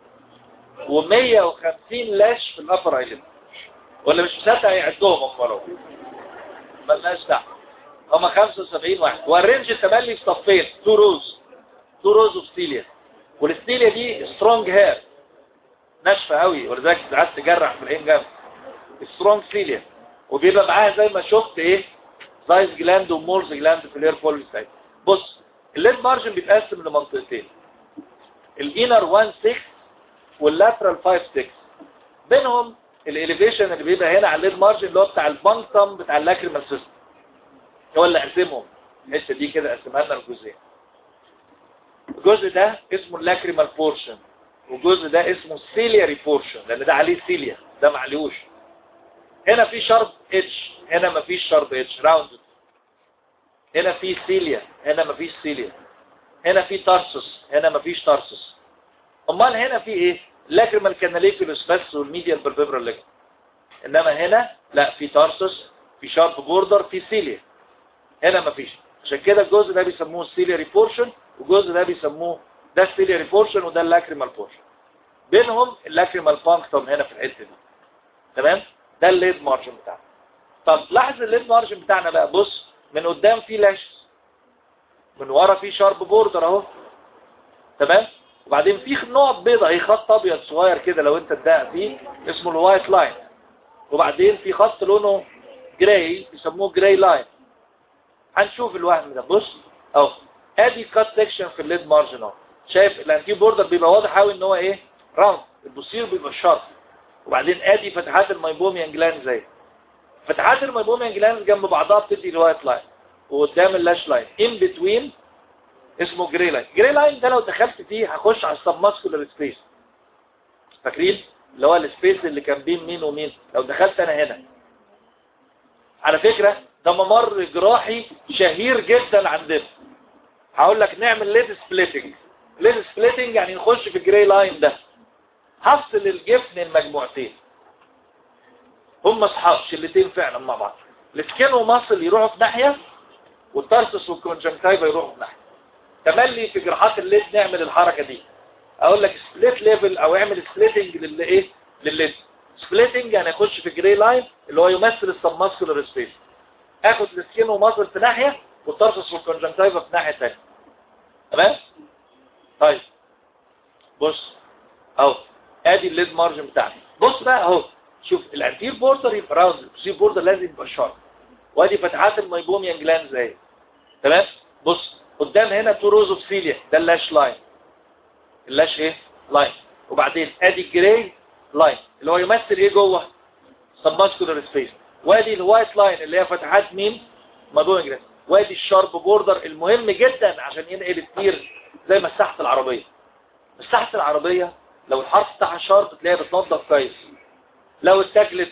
[SPEAKER 1] و150 لاش في الابر ايليد ولا مش مصدق يعدهم هم لو مالناش دعوه هم 75 واحد والرينج التملي في صفين تو روز تو روز اوف ستيليا والستيليا دي سترونج هير ناشفه قوي ولذلك ساعات تجرح في العين جامد سترونج سيليا وبيبقى معاها زي ما شفت ايه زايز جلاند ومورز جلاند في الاير فول سايت بص الليد مارجن بيتقسم لمنطقتين الانر 1 6 واللاترال 5 6 بينهم الاليفيشن اللي بيبقى هنا على الليد مارجن اللي هو بتاع البانكتم بتاع اللاكريمال سيستم هو اللي قسمهم الحته دي كده قسمها لنا الجزئين الجزء ده اسمه اللاكريمال بورشن والجزء ده اسمه السيلياري بورشن لان ده عليه سيليا ده معليهوش هنا في شرب اتش هنا مفيش شرب اتش راوند هنا في سيليا هنا مفيش سيليا هنا في تارسوس هنا مفيش تارسوس امال هنا في ايه لاكريمال كاناليكولوس بس والميديال بالفيبرال ليجن انما هنا لا في تارسوس في شارب بوردر في سيليا هنا مفيش عشان كده الجزء ده بيسموه السيلياري بورشن والجزء ده بيسموه ده السيلياري بورشن وده اللاكريمال بورشن بينهم اللاكريمال بانكتوم هنا في الحته دي تمام ده الليد مارجن بتاعنا طب لاحظ الليد مارجن بتاعنا بقى بص من قدام في لاش من ورا في شارب بوردر اهو تمام وبعدين في نقط بيضة اهي خط ابيض صغير كده لو انت تدقق فيه اسمه الوايت لاين وبعدين في خط لونه جراي يسموه جراي لاين هنشوف الوهم ده بص اهو ادي كات سيكشن في الليد مارجن اهو شايف الانتي بوردر بيبقى واضح قوي ان هو ايه راوند البوستير بيبقى شارب وبعدين ادي فتحات الميبوميان جلاند زي فتحات الميبوميان جلاند جنب بعضها بتدي الوايت لاين وقدام اللاش لاين ان بتوين اسمه جري لاين جري لاين ده لو دخلت فيه هخش على السب ماسكولار سبيس فاكرين اللي هو السبيس اللي كان بين مين ومين لو دخلت انا هنا على فكرة ده ممر جراحي شهير جدا عندنا هقول لك نعمل ليد سبليتنج ليد سبليتنج يعني نخش في الجري لاين ده هفصل الجفن المجموعتين هم اصحاب شلتين فعلا مع بعض السكين ومصل يروحوا في ناحية والترسس والكونجنكتيفا يروحوا في ناحية تملي في جراحات الليد نعمل الحركة دي اقول لك سبليت ليفل او اعمل سبليتنج للي ايه للليد سبليتنج يعني اخش في جري لاين اللي هو يمثل السبماسكولار سبيس اخد السكين ومصل في ناحية والترسس والكونجنكتيفا في ناحية ثانيه تمام طيب بص اهو ادي الليد مارجن بتاعنا بص بقى اهو شوف الانتير بوردر يبقى راوند البوستير بوردر لازم يبقى شارب وادي فتحات الميبوميان جلاند زي تمام بص قدام هنا تو روز اوف سيليا ده اللاش لاين اللاش ايه لاين وبعدين ادي الجراي لاين اللي هو يمثل ايه جوه سبماسكولار سبيس وادي الوايت لاين اللي هي فتحات مين ميبوميان جلاند وادي الشارب بوردر المهم جدا عشان ينقل التير زي مساحه العربيه مساحه العربيه لو الحرف بتاعها شارب تلاقيها بتنضف كويس لو اتاكلت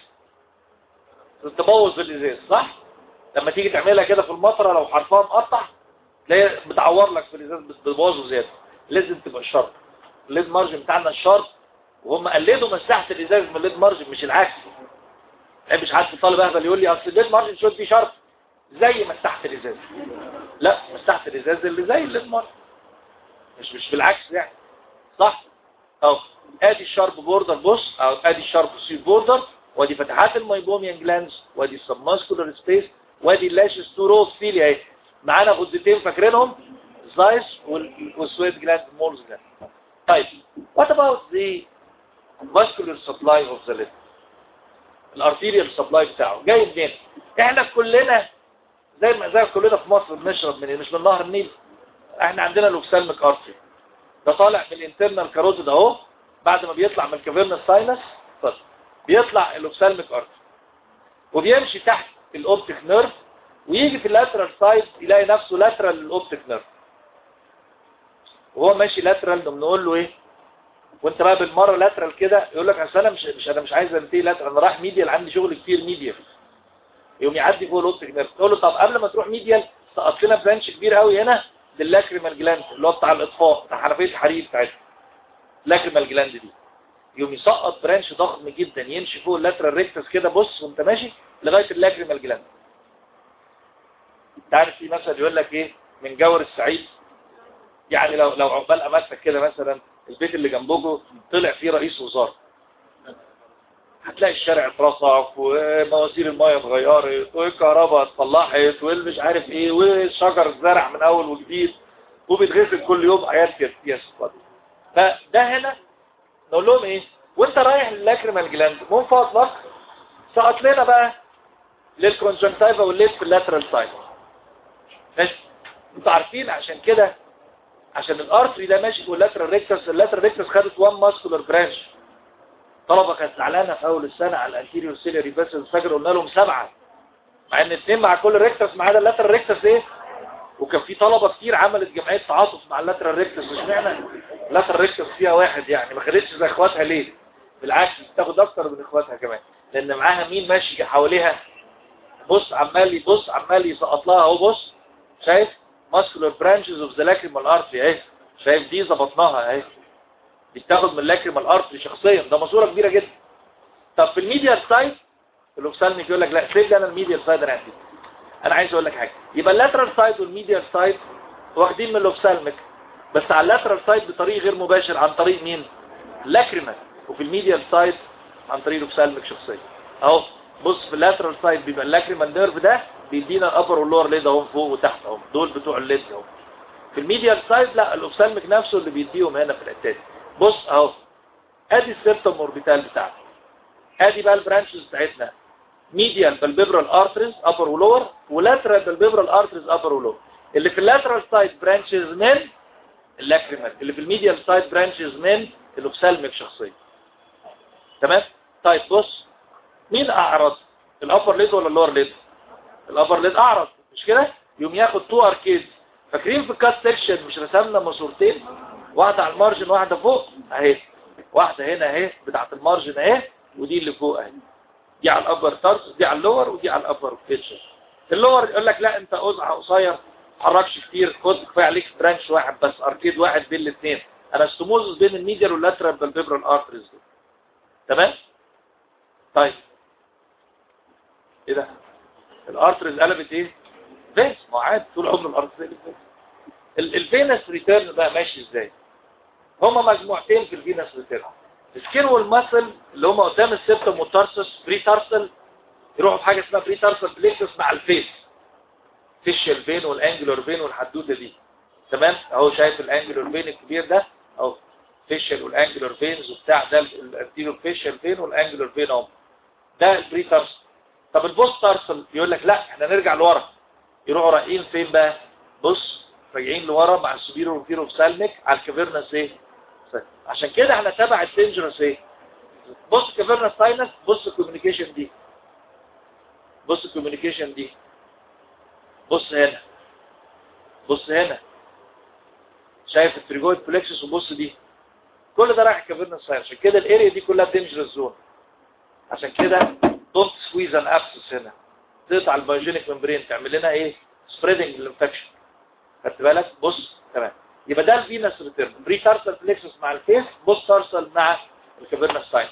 [SPEAKER 1] تبوظ الازاز صح لما تيجي تعملها كده في المطره لو حرفها مقطع تلاقيها بتعور لك في الازاز بتبوظه زياده لازم تبقى شارب الليد مارجن بتاعنا الشارب وهم قلدوا مساحه الازاز من الليد مارجن مش العكس يعني مش حد طالب اهبل يقول لي اصل الليد مارجن شوت دي شارب زي مساحه الازاز لا مساحه الازاز اللي زي الليد مارجن مش مش بالعكس يعني صح اهو ادي الشارب بوردر بص او ادي الشارب سي بوردر وادي فتحات الميبوميان جلاندز وادي السبماسكولار سبيس وادي اللاشز تو روز فيلي اهي معانا غدتين فاكرينهم زايس والسويت جلاند مولز جلاند طيب what about the vascular supply of the lid الارتيريال سبلاي بتاعه جاي منين احنا كلنا زي ما زي كلنا في مصر بنشرب من مش من نهر النيل احنا عندنا الاوكسالميك ارتري ده طالع من الانترنال كاروتيد اهو بعد ما بيطلع من الكافيرنس ساينس طيب بيطلع الاوكسالميك ارتري وبيمشي تحت الاوبتيك نيرف ويجي في اللاترال سايد يلاقي نفسه لاترال للاوبتيك نيرف وهو ماشي لاترال بنقول له ايه وانت بقى بالمره لاترال كده يقول لك اصل انا مش مش انا مش عايز انتهي لاترال انا رايح ميديال عندي شغل كتير ميديال يقوم يعدي فوق الاوبتيك نيرف تقول له طب قبل ما تروح ميديال سقط لنا برانش كبير قوي هنا للاكريمال جلاند اللي هو بتاع الاطفاء بتاع حنفيه الحرير بتاعتها لاكريمال جلاند دي يقوم يسقط برانش ضخم جدا يمشي فوق اللاترال ريكتس كده بص وانت ماشي لغايه اللاكريمال جلاند تعرف في مثل يقول لك ايه من جور السعيد يعني لو لو عقبال امسك كده مثلا البيت اللي جنبكم طلع فيه رئيس وزاره هتلاقي الشارع اترصف ومواسير المايه اتغيرت والكهرباء اتصلحت والمش عارف ايه والشجر اتزرع من اول وجديد وبيتغسل كل يوم حاجات كده يس فده هنا نقول لهم ايه
[SPEAKER 3] وانت رايح للاكريمال جلاند من فضلك سقط لنا بقى للكونجنكتيفا والليد في اللاترال سايد ماشي انتوا عارفين عشان كده عشان الارتري ده ماشي في اللاترال ريكتس اللاترال ريكتس خدت وان ماسكولار برانش طلبه كانت زعلانه في اول السنه على الانتيريور سيلري بس فاكر قلنا لهم سبعه مع ان اثنين مع كل ريكتس ما عدا اللاترال ريكتس ايه وكان في طلبه كتير عملت جمعيه تعاطف مع اللاترال ريكتس مش معنى اللاترال ريكتس فيها واحد يعني ما خدتش زي اخواتها ليه بالعكس بتاخد اكتر من اخواتها كمان لان معاها مين ماشي حواليها بص عمال يبص عمال يسقط لها اهو بص شايف ماسكولار برانشز اوف ذا لاكريمال ارتري اهي شايف دي ظبطناها اهي دي بتاخد من اللاكريمال ارتري شخصيا ده ماسوره كبيره جدا طب في الميديال سايد الاوكسالميك يقول لك لا سيب لي انا الميديال سايد انا هديك انا عايز اقول لك حاجه يبقى اللاترال سايد والميديال سايد واخدين من الاوكسالميك بس على اللاترال سايد بطريق غير مباشر عن طريق مين لاكريمال وفي الميديال سايد عن طريق الاوكسالميك شخصيا اهو بص في اللاترال سايد بيبقى اللاكريمال نيرف ده بيدينا الابر واللور ليد اهو فوق وتحت اهو دول بتوع الليد اهو في الميديال سايد لا الاوكسالميك نفسه اللي بيديهم هنا في الحته دي بص اهو ادي السيرتم اوربيتال بتاعته ادي بقى البرانشز بتاعتنا ميديال بالبيبرال ارتريز ابر ولور ولاترال بالبيبرال ارتريز ابر ولور اللي في اللاترال سايد برانشز من اللاكريمال اللي في الميديال سايد برانشز من الاوكسالميك شخصيا تمام طيب بص مين اعرض الابر ليد ولا اللور ليد الابر ليد اعرض مش كده يوم ياخد تو اركيز فاكرين في الكات سيكشن مش رسمنا ماسورتين واحده على المارجن واحده فوق اهي واحده هنا اهي بتاعه المارجن اهي ودي اللي فوق اهي دي على الابر تارس دي على اللور ودي على الابر فيتشر اللور يقول لك لا انت قزعه قصير تحركش كتير خد كفايه عليك برانش واحد بس اركيد واحد بين الاثنين انا استموزس بين الميديال واللاترال بالبيبرال ارتريز دول تمام طيب ايه ده الارتريز قلبت ايه فينس ما عاد طول عمر الارتريز فينس الفينس ريتيرن بقى ماشي ازاي هما مجموعتين في الفينس ريتيرن السكين والمسل اللي هما قدام السبتم والتارسس بري تارسل يروحوا في حاجه اسمها بري تارسل بليكسس مع الفيس فيشل فين والانجلر فين والحدوته دي تمام اهو شايف الانجلر فين الكبير ده اهو فيشل والانجلر فينز وبتاع ده الانتيريور فيشل فين والانجلر فين اهو ده البري تارسل طب البوست تارسل يقول لك لا احنا نرجع لورا يروحوا رايحين فين بقى بص راجعين لورا مع السوبيرو وفيرو سالمك على الكافيرنس ايه عشان كده احنا تبع الدينجرس ايه بص الكافيرنس ساينس بص الكوميونيكيشن دي بص الكوميونيكيشن دي بص هنا بص هنا شايف التريجويد بلكسس وبص دي كل ده رايح الكافيرنس ساينس عشان كده الاريا دي كلها دينجرس زون عشان كده دونت سكويز ان ابسس هنا تقطع البايوجينيك ممبرين تعمل لنا ايه سبريدنج الانفكشن خدت بالك بص تمام يبقى ده الفينس ريتيرن بري تارسل فليكسس مع الفيس بوست تارسل مع الكافيرنس ساينس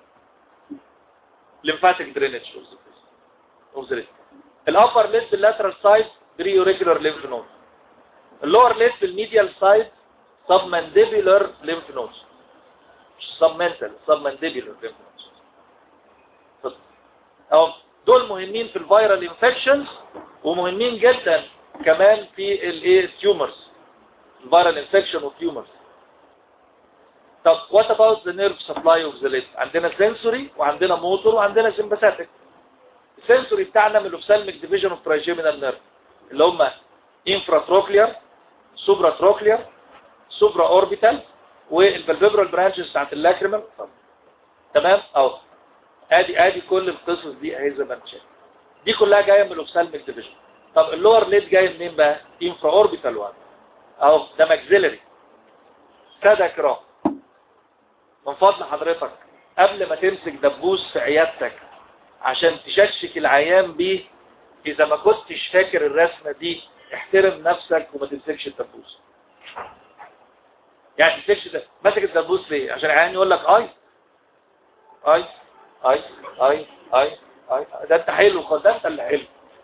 [SPEAKER 3] lymphatic drainage of the face of the lid الابر ليد باللاترال سايد بري اوريجولار ليمف نود اللور ليد بالميديال سايد submandibular lymph nodes مش submental submandibular lymph nodes أو دول مهمين في الفيرال انفكشنز ومهمين جدا كمان في الايه التيومرز الفيرال انفكشن والتيومرز طب what about the nerve supply of the lid عندنا sensory وعندنا موتور وعندنا sympathetic السنسوري بتاعنا من الاوفسالميك ديفيجن اوف ترايجيمينال نيرف اللي هم انفراتروكلير سوبراتروكلير سوبرا اوربيتال والفالفيبرال برانشز بتاعت اللاكريمال تمام اهو ادي ادي كل القصص دي اهي زي ما انت شايف دي كلها جايه من الاوفسالميك ديفيجن طب اللور ليد جاي منين بقى انفرا اوربيتال وان اهو ده ماكسيلري ساده كرام من فضل حضرتك قبل ما تمسك دبوس في عيادتك عشان تشكشك العيان بيه اذا ما كنتش فاكر الرسمة دي احترم نفسك وما تمسكش الدبوس يعني تمسكش ده ماسك الدبوس ليه عشان العيان يقول لك اي اي اي اي اي اي ده انت حلو ده انت اللي حلو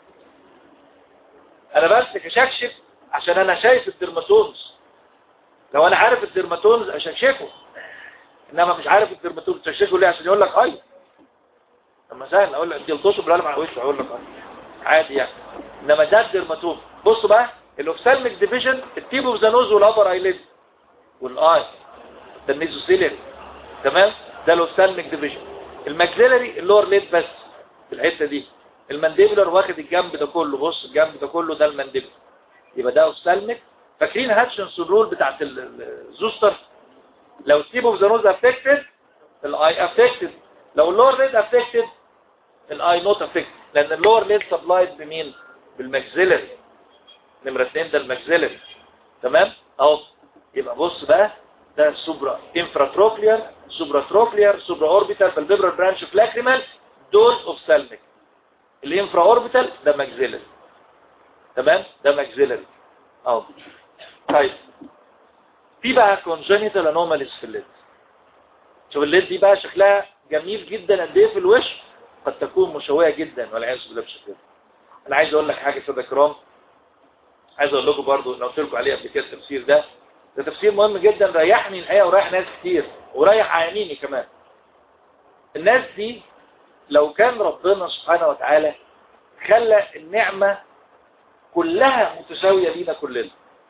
[SPEAKER 3] انا بمسك اشكشك عشان انا شايف الدرماتونز لو انا عارف الدرماتونز اشكشكه انما مش عارف الدرماتونز تشكشكه ليه عشان يقول لك اي لما سهل اقول لك انت الطوش بالقلم على وشه اقول لك عادي يعني انما ده الدرماتوم بصوا بقى الاوفسالميك ديفيجن التيب اوف ذا نوز والابر ايليد والاي ده الميزوسيلري تمام ده الاوفثالميك ديفيجن الماكسيلري اللور ليد بس في الحته دي المانديبولار واخد الجنب ده كله بص الجنب ده كله ده المانديبولار يبقى ده اوفثالميك فاكرين هاتشنسون رول بتاعت ال- ال- الزوستر لو التيب اوف ذا نوز افكتد الاي افكتد لو اللور ليد افكتد الاي نوت افكتد لان اللور ليد سبلايد بمين بالماكسيلري نمره 2 ده الماكسيلري تمام اهو يبقى بص بقى ده سوبرا انفراتروكلير سوبرا تروكلير سوبرا اوربيتال بالبيبرال برانش فلاكريمال دول اوفثالميك الانفرا اوربيتال ده ماكسيلري تمام ده ماكسيلري اهو طيب في بقى كونجنيتال انوماليز في الليد شوف الليد دي بقى شكلها جميل جدا قد ايه في الوش قد تكون مشوهه جدا والعياذ بالله بشكل انا عايز اقول لك حاجه كده كرام عايز اقول لكم برضو انا قلت لكم عليه قبل كده التفسير ده ده تفسير مهم جدا ريحني الحقيقه وريح ناس كتير وريح عينيني كمان الناس دي لو كان ربنا سبحانه وتعالى خلى النعمة كلها متساوية لينا كلنا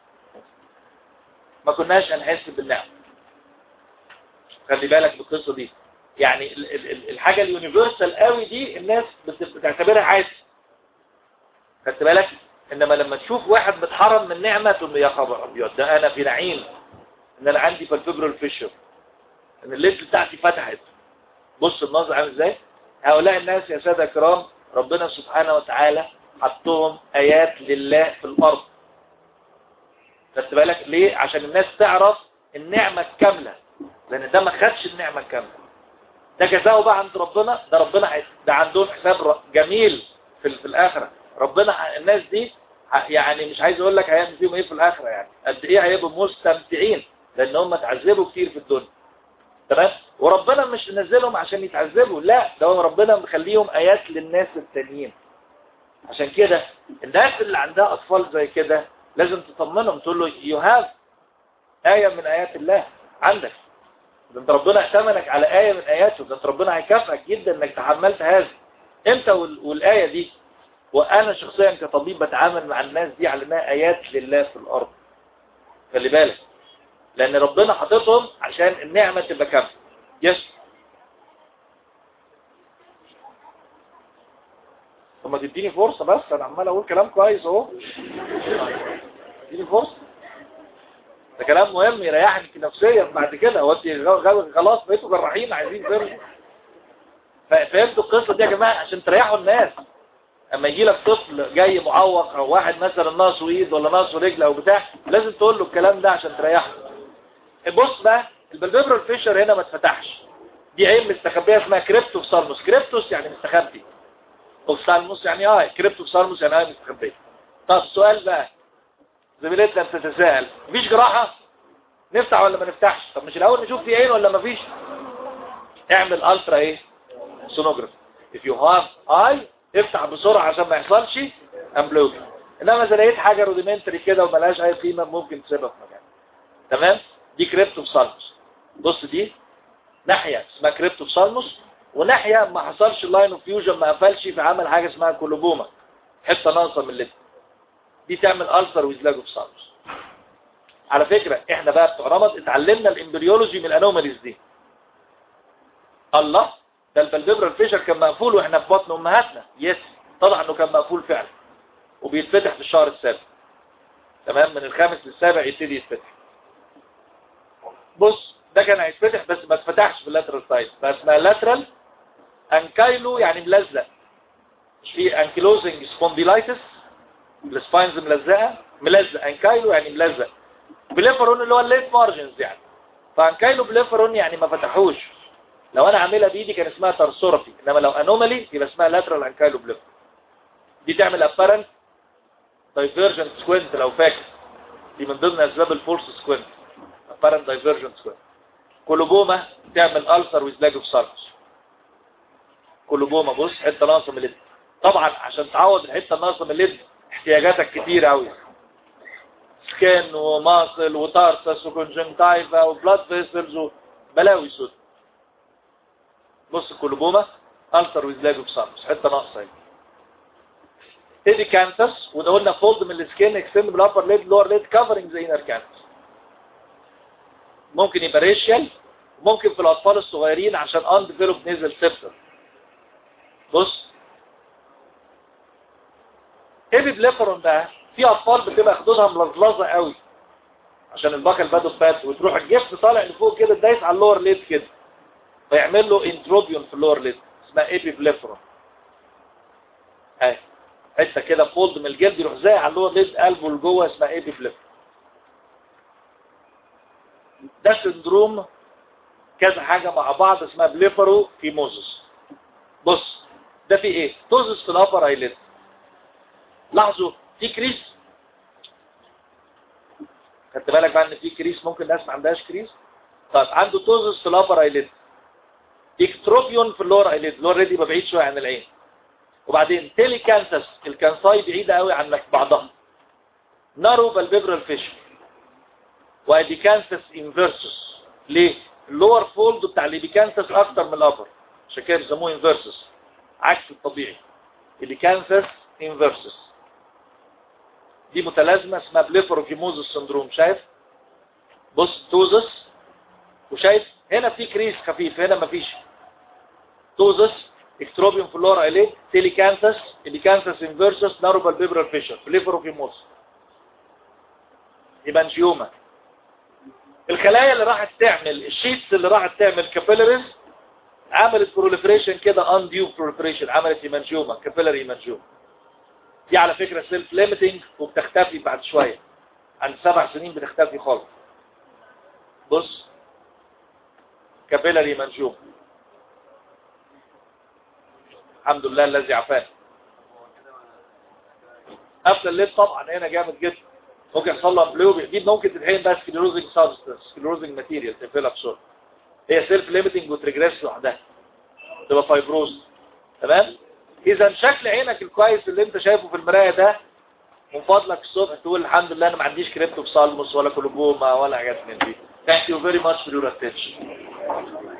[SPEAKER 3] ما كناش هنحس بالنعمة خلي بالك بالقصة دي يعني ال- ال- ال- الحاجة اليونيفرسال قوي دي الناس بت- بتعتبرها عادي خدت بالك انما لما تشوف واحد متحرم من نعمة تقول له يا خبر ابيض ده انا في نعيم ان انا عندي فالفبرال فيشر ان الليل بتاعتي فتحت بص النظر عامل ازاي هؤلاء الناس يا سادة كرام ربنا سبحانه وتعالى حطهم ايات لله في الارض خدت بالك ليه عشان الناس تعرف النعمة الكاملة لان ده ما خدش النعمة الكاملة ده جزاؤه بقى عند ربنا ده ربنا هي- ده عندهم حساب ر- جميل في, ال- في الاخرة ربنا ح- الناس دي ح- يعني مش عايز اقول لك هيعمل فيهم ايه في الاخرة يعني قد ايه هيبقوا مستمتعين لان هم اتعذبوا كتير في الدنيا تمام وربنا مش منزلهم عشان يتعذبوا لا ده هو ربنا مخليهم ايات للناس التانيين عشان كده الناس اللي عندها اطفال زي كده لازم تطمنهم تقول له يو هاف آية من آيات الله عندك ده انت ربنا ائتمنك على آية من آياته ده انت ربنا هيكافئك جدا انك تحملت هذا انت وال- والآية دي وانا شخصيا كطبيب بتعامل مع الناس دي على انها آيات لله في الارض خلي بالك لان ربنا حاططهم عشان النعمة تبقى كاملة يس طب ما تديني فرصة بس انا عمال اقول كلام كويس اهو اديني فرصة ده كلام مهم يريحني نفسيا بعد كده هو انت غ- غ- خلاص بقيتوا جراحين عايزين ترجعوا ف- فهمتوا القصة دي يا جماعة عشان تريحوا الناس اما يجي لك طفل جاي معوق او واحد مثلا ناقصه ايد ولا ناقصه رجل او بتاع لازم تقول له الكلام ده عشان تريحه بص بقى البلبيبرال فيشر هنا ما اتفتحش دي عين مستخبيه اسمها كريبتوفسالموس كريبتوس يعني مستخبي اوفسالموس يعني اه كريبتوفسالموس يعني اه مستخبيه طب السؤال بقى زميلتنا بتتساءل مفيش جراحه نفتح ولا ما نفتحش طب مش الاول نشوف في عين ولا مفيش اعمل الترا ايه سونوجرافي if you have eye افتح بسرعه عشان ما يحصلش امبلوجي انما اذا لقيت حاجه روديمنتري كده وملهاش اي قيمه ممكن تسيبها في مكانها تمام دي كريبتوفسالموس بص دي ناحيه اسمها كريبتوفسالموس وناحيه ما حصلش اللاين اوف فيوجن ما قفلش فعمل حاجه اسمها كولوبوما حته ناقصه من الليد دي تعمل ألسر ويزلاجوفسالموس على فكرة احنا بقى بتوع رمض اتعلمنا الامبريولوجي من الانوماليز دي الله ده البلببرال فيشر كان مقفول واحنا في بطن امهاتنا يس طبعا انه كان مقفول فعلا وبيتفتح في الشهر السابع تمام من الخامس للسابع يبتدي يتفتح بص ده كان هيتفتح بس ما اتفتحش في اللاترال سايد فاسمها لاترال انكايلو يعني ملزق مش في انكيلوزنج سبونديلايتس السباينز ملزقه ملزق انكايلو يعني ملزق بليفرون اللي هو الليت مارجنز يعني فانكايلو بليفرون يعني ما فتحوش لو انا عاملها بايدي كان اسمها ترسورفي انما لو انومالي يبقى اسمها لاترال انكايلو بليفرون دي تعمل ابارنت دايفيرجنت سكوينت لو فاكر دي من ضمن اسباب الفولس سكوينت apparent divergent square كولوبوما تعمل ألسر ويزلاج في سالفس كولوبوما بص حتة ناقصة من الليد طبعا عشان تعوض الحتة الناقصة من الليد احتياجاتك كتير قوي سكين وماصل وتارسس وكونجنتايفا وبلاد فيسلز وبلاوي سود بص الكولوبوما ألسر ويزلاج في سالفس حتة ناقصة اهي تيدي كانتس وده قلنا فولد من السكين اكستند بالابر ليد لور ليد كفرنج ذا انر كانتس ممكن يبقى ريشيال ممكن في الاطفال الصغيرين عشان undeveloped nasal septum بص ايبي بليفرون ده في اطفال بتبقى خدودها ملظلظه قوي عشان الباكل بادو فات وتروح الجفت طالع لفوق كده دايس على اللور ليد كده فيعمل له انتروبيون في اللور ليد اسمها ايبي بليفرون اهي حته كده فولد من الجلد يروح زي على اللور ليد قلبه لجوه اسمها ايبي بليفرون ده سندروم كذا حاجه مع بعض اسمها بليفرو فيموزس بص ده في ايه توزس في الابر ايليد لاحظوا في كريس خدت بالك بقى ان في كريس ممكن ناس ما عندهاش كريس طيب عنده توزس في الابر ايليد اكتروبيون في اللور ايليد اللور ايليد يبقى بعيد شويه عن العين وبعدين تيلي كانسس الكانساي بعيده قوي عن بعضها نارو بالبيبرال فيش وادي كانسس انفيرسس ليه اللور فولد بتاع الليبيكانسس اكتر من الابر عشان كده بيسموه انفيرسس عكس الطبيعي الليبيكانسس انفيرسس دي متلازمه اسمها بليفروفيموزس سندروم شايف بص توزس وشايف هنا في كريس خفيف هنا مفيش توزس اكتروبيوم في اللور اليه تيليكانثس الليكانثس انفيرسس ناروبال بيبرال فيشر بليفروفيموز يبقى انجيوما الخلايا اللي راحت تعمل الشيتس اللي راحت تعمل كابيلاريز عملت بروليفريشن كده انديو بروليفريشن عملت ايمانجيوما كابيلاري ايمانجيوما دي على فكرة سيلف ليميتنج وبتختفي بعد شوية عن سبع سنين بتختفي خالص بص كابيلاري منجوم الحمد لله الذي عافانا قبل الليل طبعا هنا جامد جدا ممكن يحصل لها بلو دي ممكن تتحين بقى سكليروزنج سابستنس سكليروزنج ماتيريال تقفلها بسرعه هي سيلف ليميتنج وتريجريس لوحدها تبقى فايبروز تمام اذا شكل عينك الكويس اللي انت شايفه في المرايه ده من فضلك الصبح تقول الحمد لله انا ما عنديش كريبتوبسالموس ولا كولوبوما ولا حاجات من دي Thank you very much for your attention.